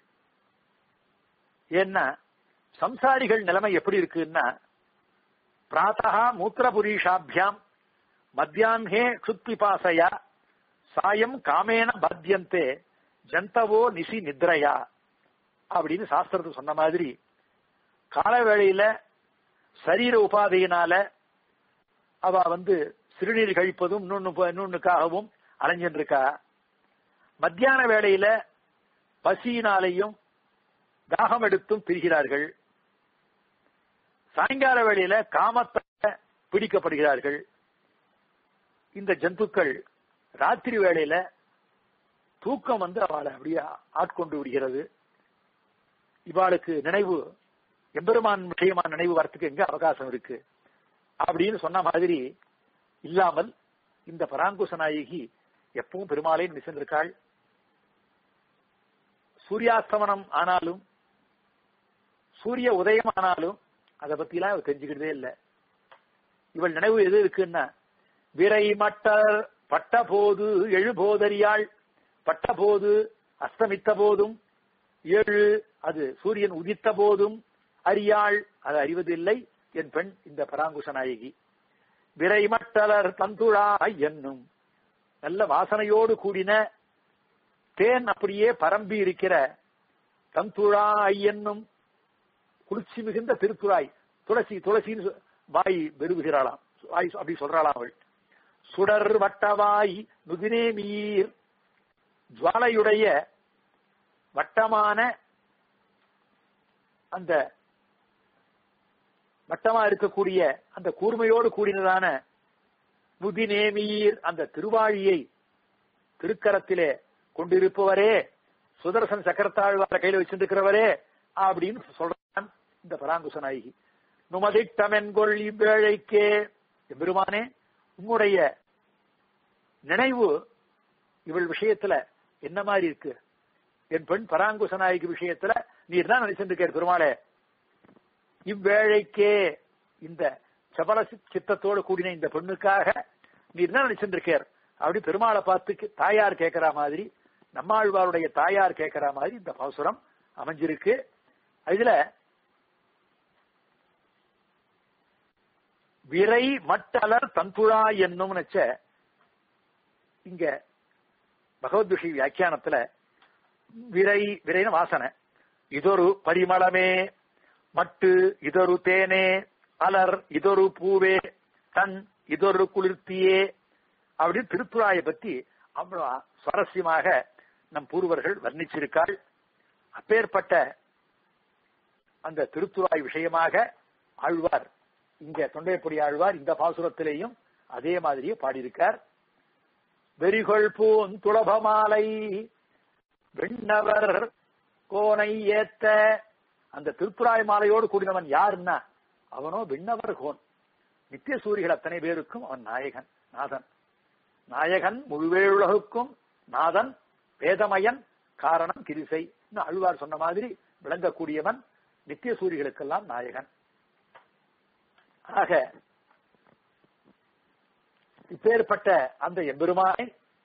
Speaker 1: ஏன்னா சம்சாரிகள் நிலைமை எப்படி இருக்குன்னா பிராத்தா மூத்திரபுரீஷாபியாம் மத்தியான்ஹே க்ஷுத்பிபாசையா சாயம் காமேன பாத்தியந்தே ஜந்தவோ நிசி நித்ரையா அப்படின்னு சாஸ்திரத்தை சொன்ன மாதிரி கால வேளையில சரீர உபாதையினால அவ வந்து சிறுநீர் கழிப்பதும் இன்னொன்னு இன்னொன்னுக்காகவும் அலைஞ்சிட்டு இருக்கா மத்தியான வேளையில பசியினாலையும் தாகம் எடுத்தும் பிரிகிறார்கள் சாயங்கால வேளையில காமத்தை பிடிக்கப்படுகிறார்கள் இந்த ஜந்துக்கள் ராத்திரி வேளையில தூக்கம் வந்து அவளை அப்படியே ஆட்கொண்டு விடுகிறது இவாளுக்கு நினைவு எம்பெருமான் விஷயமான நினைவு வரத்துக்கு எங்க அவகாசம் இருக்கு அப்படின்னு சொன்ன மாதிரி இல்லாமல் இந்த பராங்குச நாயகி எப்பவும் பெருமாளே நிசந்திருக்காள் சூரியாஸ்தமனம் ஆனாலும் சூரிய உதயம் ஆனாலும் அதை பத்தி எல்லாம் இவ தெரிஞ்சுக்கிறதே இல்லை இவள் நினைவு எது இருக்குன்னா விரை மட்டர் பட்ட போது எழுபோதறியாள் பட்ட போது அஸ்தமித்த போதும் ஏழு அது சூரியன் உதித்த போதும் அறியாள் அது அறிவதில்லை என் பெண் இந்த பராங்குச நாயகி விரைமட்டலர் தந்துழாய் என்னும் நல்ல வாசனையோடு கூடின தேன் அப்படியே பரம்பி இருக்கிற தந்துழாய் என்னும் குளிர்ச்சி மிகுந்த திருத்துழாய் துளசி துளசின்னு வாய் விரும்புகிறாளாம் வாய் அப்படி சொல்றாளாம் அவள் சுடர் வட்டவாய் நுதினே மீர் ஜுவாலையுடைய வட்டமான அந்த வட்டமா இருக்கக்கூடிய அந்த கூர்மையோடு கூடினதான முதிநேமீர் அந்த திருவாழியை திருக்கரத்திலே கொண்டிருப்பவரே சுதர்சன் சக்கரத்தாழ்வார கையில வச்சிருக்கிறவரே அப்படின்னு சொல்றான் இந்த பராங்குச நாயகி நுமதிட்டமென்கொள் இவ்வேழைக்கே எம்பெருமானே உம்முடைய நினைவு இவள் விஷயத்துல என்ன மாதிரி இருக்கு என் பெண் பராங்குச நாயகி விஷயத்துல நீர் தான் நினைச்சிருக்கேன் பெருமாளே இவ்வேழைக்கே இந்த சபல சித்தத்தோடு கூடின இந்த பெண்ணுக்காக நீர் தான் நினைச்சிருக்கார் அப்படி பெருமாளை பார்த்து தாயார் கேட்கிற மாதிரி நம்மாழ்வாருடைய தாயார் கேட்கிற மாதிரி இந்த பாசுரம் அமைஞ்சிருக்கு இதுல விரை மட்டலர் தந்துழா என்னும் நினைச்ச இங்க பகவத் விஷய வியாக்கியானத்துல விரை விரைன வாசனை இதொரு பரிமளமே மட்டு இதொரு தேனே அலர் இதொரு பூவே தன் இதொரு குளிர்த்தியே அப்படின்னு திருத்துறாயை பத்தி அவ்வளவு சுவாரஸ்யமாக நம் பூர்வர்கள் வர்ணிச்சிருக்காள் அப்பேற்பட்ட அந்த திருத்துறாய் விஷயமாக ஆழ்வார் இங்க தொண்டைப்பொடி ஆழ்வார் இந்த பாசுரத்திலேயும் அதே மாதிரியே பாடியிருக்கார் வெறிகொள் பூன் துளபமாலை வெண்ணவர் கோனை ஏத்த அந்த திருப்புராய் மாலையோடு கூடினவன் யாருன்னா அவனோ விண்ணவர் கோன் நித்திய சூரிகள் அத்தனை பேருக்கும் அவன் நாயகன் நாதன் நாயகன் முழுவேழுலகுக்கும் நாதன் வேதமயன் காரணம் கிரிசை அழுவார் சொன்ன மாதிரி விளங்கக்கூடியவன் நித்திய சூரிகளுக்கெல்லாம் நாயகன் ஆக இப்பேற்பட்ட அந்த எம்பெருமானை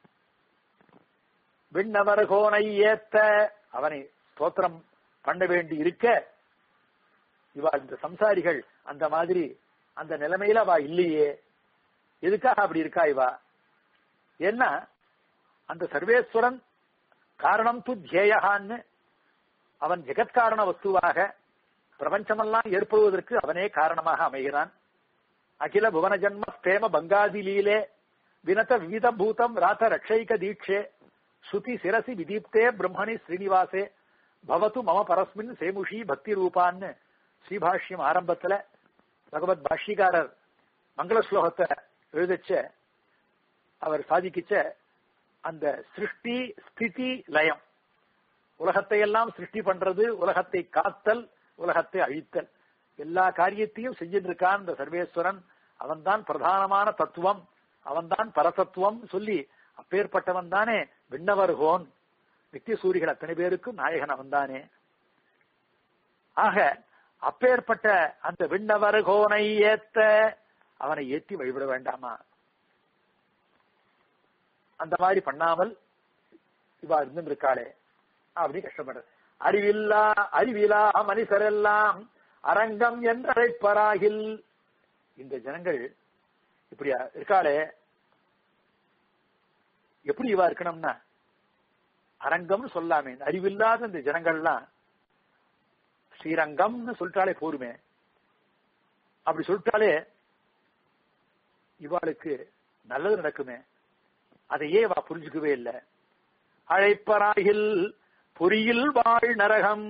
Speaker 1: விண்ணவர் கோனை ஏத்த அவனை ஸ்தோத்திரம் பண்ண வேண்டி இருக்க இவா இந்த சம்சாரிகள் அந்த மாதிரி அந்த நிலைமையில அவ இல்லையே எதுக்காக அப்படி இருக்கா இவா ஏன்னா அந்த சர்வேஸ்வரன் காரணம் து தியேயான்னு அவன் ஜெகத்காரண வஸ்துவாக பிரபஞ்சமெல்லாம் ஏற்படுவதற்கு அவனே காரணமாக அமைகிறான் அகில புவன ஜன்ம ஸ்தேம பங்காதி லீலே வினத விவித பூதம் ராத ரக்ஷைக தீட்சே ஸ்ருதி சிரசி விதீப்தே பிரம்மணி ஸ்ரீனிவாசே பவத்து மம பரஸ்மின் சேமுஷி பக்தி ரூபான்னு ஸ்ரீபாஷ்யம் ஆரம்பத்துல பகவத் பாஷ்யகாரர் மங்கள ஸ்லோகத்தை எழுதச்ச அவர் சாதிக்கிச்ச அந்த சிருஷ்டி ஸ்திதி லயம் உலகத்தை எல்லாம் சிருஷ்டி பண்றது உலகத்தை காத்தல் உலகத்தை அழித்தல் எல்லா காரியத்தையும் செஞ்சிட்டு இருக்கான் இந்த சர்வேஸ்வரன் அவன்தான் பிரதானமான தத்துவம் அவன்தான் பரசத்துவம் சொல்லி அப்பேற்பட்டவன் தானே விண்ணவர்கோன் நித்திய சூரிகள் அத்தனை பேருக்கும் நாயகன் அவன்தானே ஆக அப்பேற்பட்ட அந்த விண்ணவர்கோனை ஏத்த அவனை ஏற்றி வழிபட வேண்டாமா அந்த மாதிரி பண்ணாமல் இவா இருந்து இருக்காளே அப்படி கஷ்டப்படுறது அறிவில்லா அறிவிலா மனுஷரெல்லாம் அரங்கம் என்றழைப்பராகில் இந்த ஜனங்கள் இப்படி இருக்காளே எப்படி இவா இருக்கணும்னா அரங்கம்னு சொல்லாமே அறிவில்லாத இந்த ஜனங்கள்லாம் ஸ்ரீரங்கம்னு சொல்லிட்டாலே போருமே அப்படி சொல்லிட்டாலே இவாளுக்கு நல்லது நடக்குமே அதையே வா புரிஞ்சுக்கவே இல்லை அழைப்பராகில் பொறியில் வாழ் நரகம்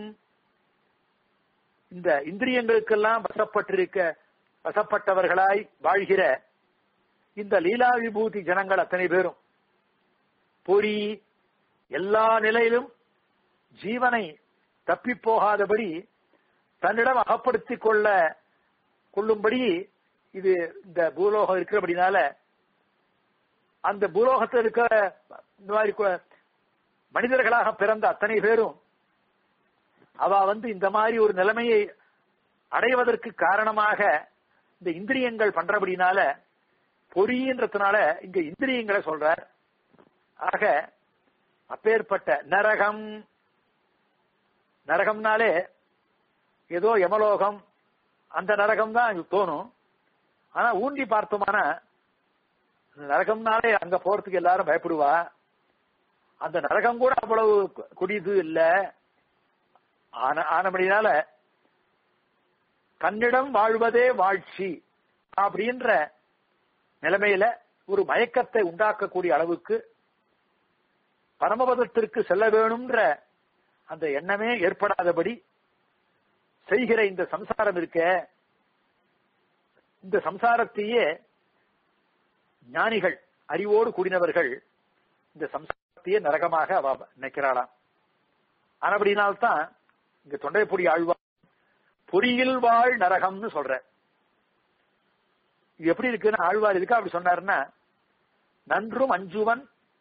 Speaker 1: இந்த இந்திரியங்களுக்கெல்லாம் வசப்பட்டிருக்க வசப்பட்டவர்களாய் வாழ்கிற இந்த லீலா விபூதி ஜனங்கள் அத்தனை பேரும் பொறி எல்லா நிலையிலும் ஜீவனை தப்பி போகாதபடி தன்னிடம் அகப்படுத்திக் கொள்ள கொள்ளும்படி இது இந்த பூலோகம் இருக்கிறபடினால அந்த பூலோகத்தில் இருக்க இந்த மாதிரி மனிதர்களாக பிறந்த அத்தனை பேரும் அவ வந்து இந்த மாதிரி ஒரு நிலைமையை அடைவதற்கு காரணமாக இந்த இந்திரியங்கள் பண்றபடினால பொறின்றதுனால இங்க இந்திரியங்களை சொல்றார் ஆக அப்பேற்பட்ட நரகம் நரகம்னாலே ஏதோ யமலோகம் அந்த நரகம் தான் தோணும் ஆனா ஊண்டி பார்த்தோம்னா நரகம்னாலே அங்க போறதுக்கு எல்லாரும் பயப்படுவா அந்த நரகம் கூட அவ்வளவு குடிது இல்ல ஆனபடினால தன்னிடம் வாழ்வதே வாழ்ச்சி அப்படின்ற நிலைமையில ஒரு மயக்கத்தை உண்டாக்கக்கூடிய அளவுக்கு பரமபதத்திற்கு செல்ல வேணும்ன்ற அந்த எண்ணமே ஏற்படாதபடி செய்கிற இந்த சம்சாரம் இருக்க இந்த சம்சாரத்தையே ஞானிகள் அறிவோடு கூடினவர்கள் இந்த சம்சாரத்தையே நரகமாக அவ நினைக்கிறாளாம் ஆனபடினால்தான் இங்க தொண்டைப்பொடி ஆழ்வா பொறியில் வாழ் நரகம்னு சொல்ற இது எப்படி இருக்குன்னு ஆழ்வார் இருக்கா அப்படி சொன்னாருன்னா நன்றும் அஞ்சுவன்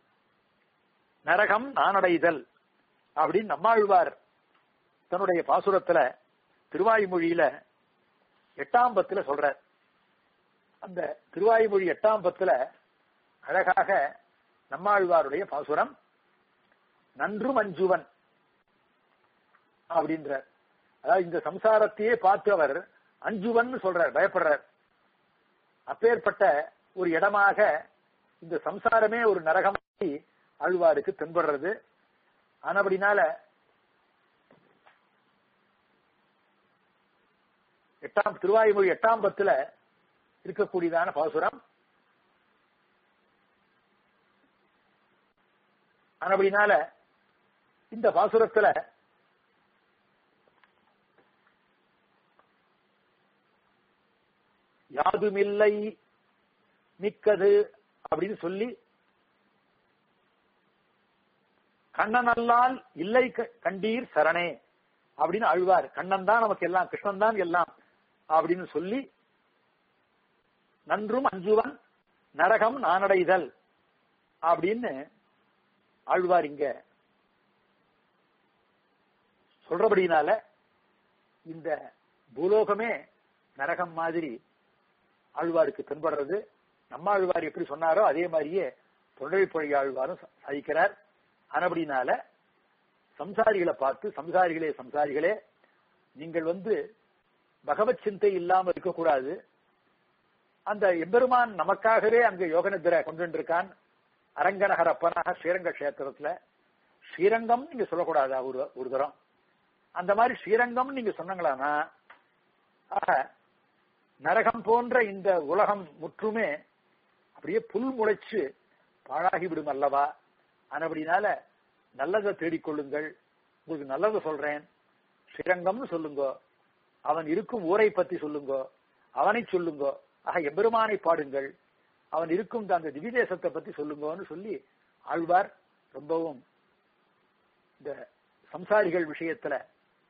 Speaker 1: நரகம் நானடைதல் அப்படின்னு நம்மாழ்வார் தன்னுடைய பாசுரத்துல திருவாய்மொழியில எட்டாம் பத்துல சொல்ற அந்த திருவாய்மொழி எட்டாம் பத்துல அழகாக நம்மாழ்வாருடைய பாசுரம் நன்று மஞ்சுவன் அப்படின்ற அதாவது இந்த சம்சாரத்தையே பார்த்து அவர் அஞ்சுவன் சொல்றார் பயப்படுறார் அப்பேற்பட்ட ஒரு இடமாக இந்த சம்சாரமே ஒரு நரகமாகி ஆழ்வாருக்கு தென்படுறது ஆனபடினால எட்டாம் திருவாயுமொழி எட்டாம் பத்துல இருக்கக்கூடியதான பாசுரம் ஆனபடினால இந்த பாசுரத்துல யாதுமில்லை மிக்கது அப்படின்னு சொல்லி கண்ணனல்லால் இல்லை கண்டீர் சரணே அப்படின்னு அழுவார் கண்ணன் தான் நமக்கு எல்லாம் கிருஷ்ணன் தான் எல்லாம் அப்படின்னு சொல்லி நன்றும் அஞ்சுவன் நரகம் நானடைதல் அப்படின்னு ஆழ்வார் இங்க சொல்றபடினால இந்த பூலோகமே நரகம் மாதிரி ஆழ்வாருக்கு தென்படுறது நம்ம ஆழ்வார் எப்படி சொன்னாரோ அதே மாதிரியே தொண்டை ஆழ்வாரும் சாதிக்கிறார் ஆனபடினால சம்சாரிகளை பார்த்து சம்சாரிகளே சம்சாரிகளே நீங்கள் வந்து பகவத் சிந்தை இல்லாம இருக்கக்கூடாது அந்த எம்பெருமான் நமக்காகவே அங்க யோக நிதிரை கொண்டிருக்கான் அரங்கநகர் அப்பனாக ஸ்ரீரங்க கஷேத்திரத்துல ஸ்ரீரங்கம் நீங்க சொல்லக்கூடாதா ஒரு ஒரு தரம் அந்த மாதிரி ஸ்ரீரங்கம் நீங்க சொன்னங்களானா ஆக நரகம் போன்ற இந்த உலகம் முற்றுமே அப்படியே புல் முளைச்சு பாழாகி விடும் அல்லவா ஆனபடினால நல்லதை தேடிக்கொள்ளுங்கள் உங்களுக்கு நல்லதை சொல்றேன் ஸ்ரீரங்கம்னு சொல்லுங்க அவன் இருக்கும் ஊரை பத்தி சொல்லுங்க அவனை சொல்லுங்க ஆக எம்பெருமானை பாடுங்கள் அவன் இருக்கும் அந்த திவிதேசத்தை பத்தி சொல்லுங்கன்னு சொல்லி ஆழ்வார் ரொம்பவும் இந்த சம்சாரிகள் விஷயத்துல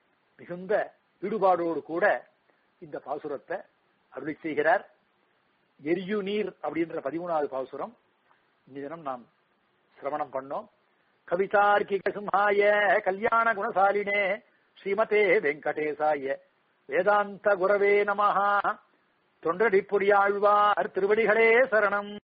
Speaker 1: மிகுந்த ஈடுபாடோடு கூட இந்த பாசுரத்தை அருளி செய்கிறார் எரியு நீர் அப்படின்ற பதிமூணாவது பாசுரம் இந்த தினம் நாம் சிரவணம் பண்ணோம் கவிதார்க்கிக சிம்ஹாய கல்யாண குணசாலினே ஸ்ரீமதே வெங்கடேசாய வேதாந்த குரவே நமஹா தொண்டடிப்புடியாழ்வார் திருவடிகளே சரணம்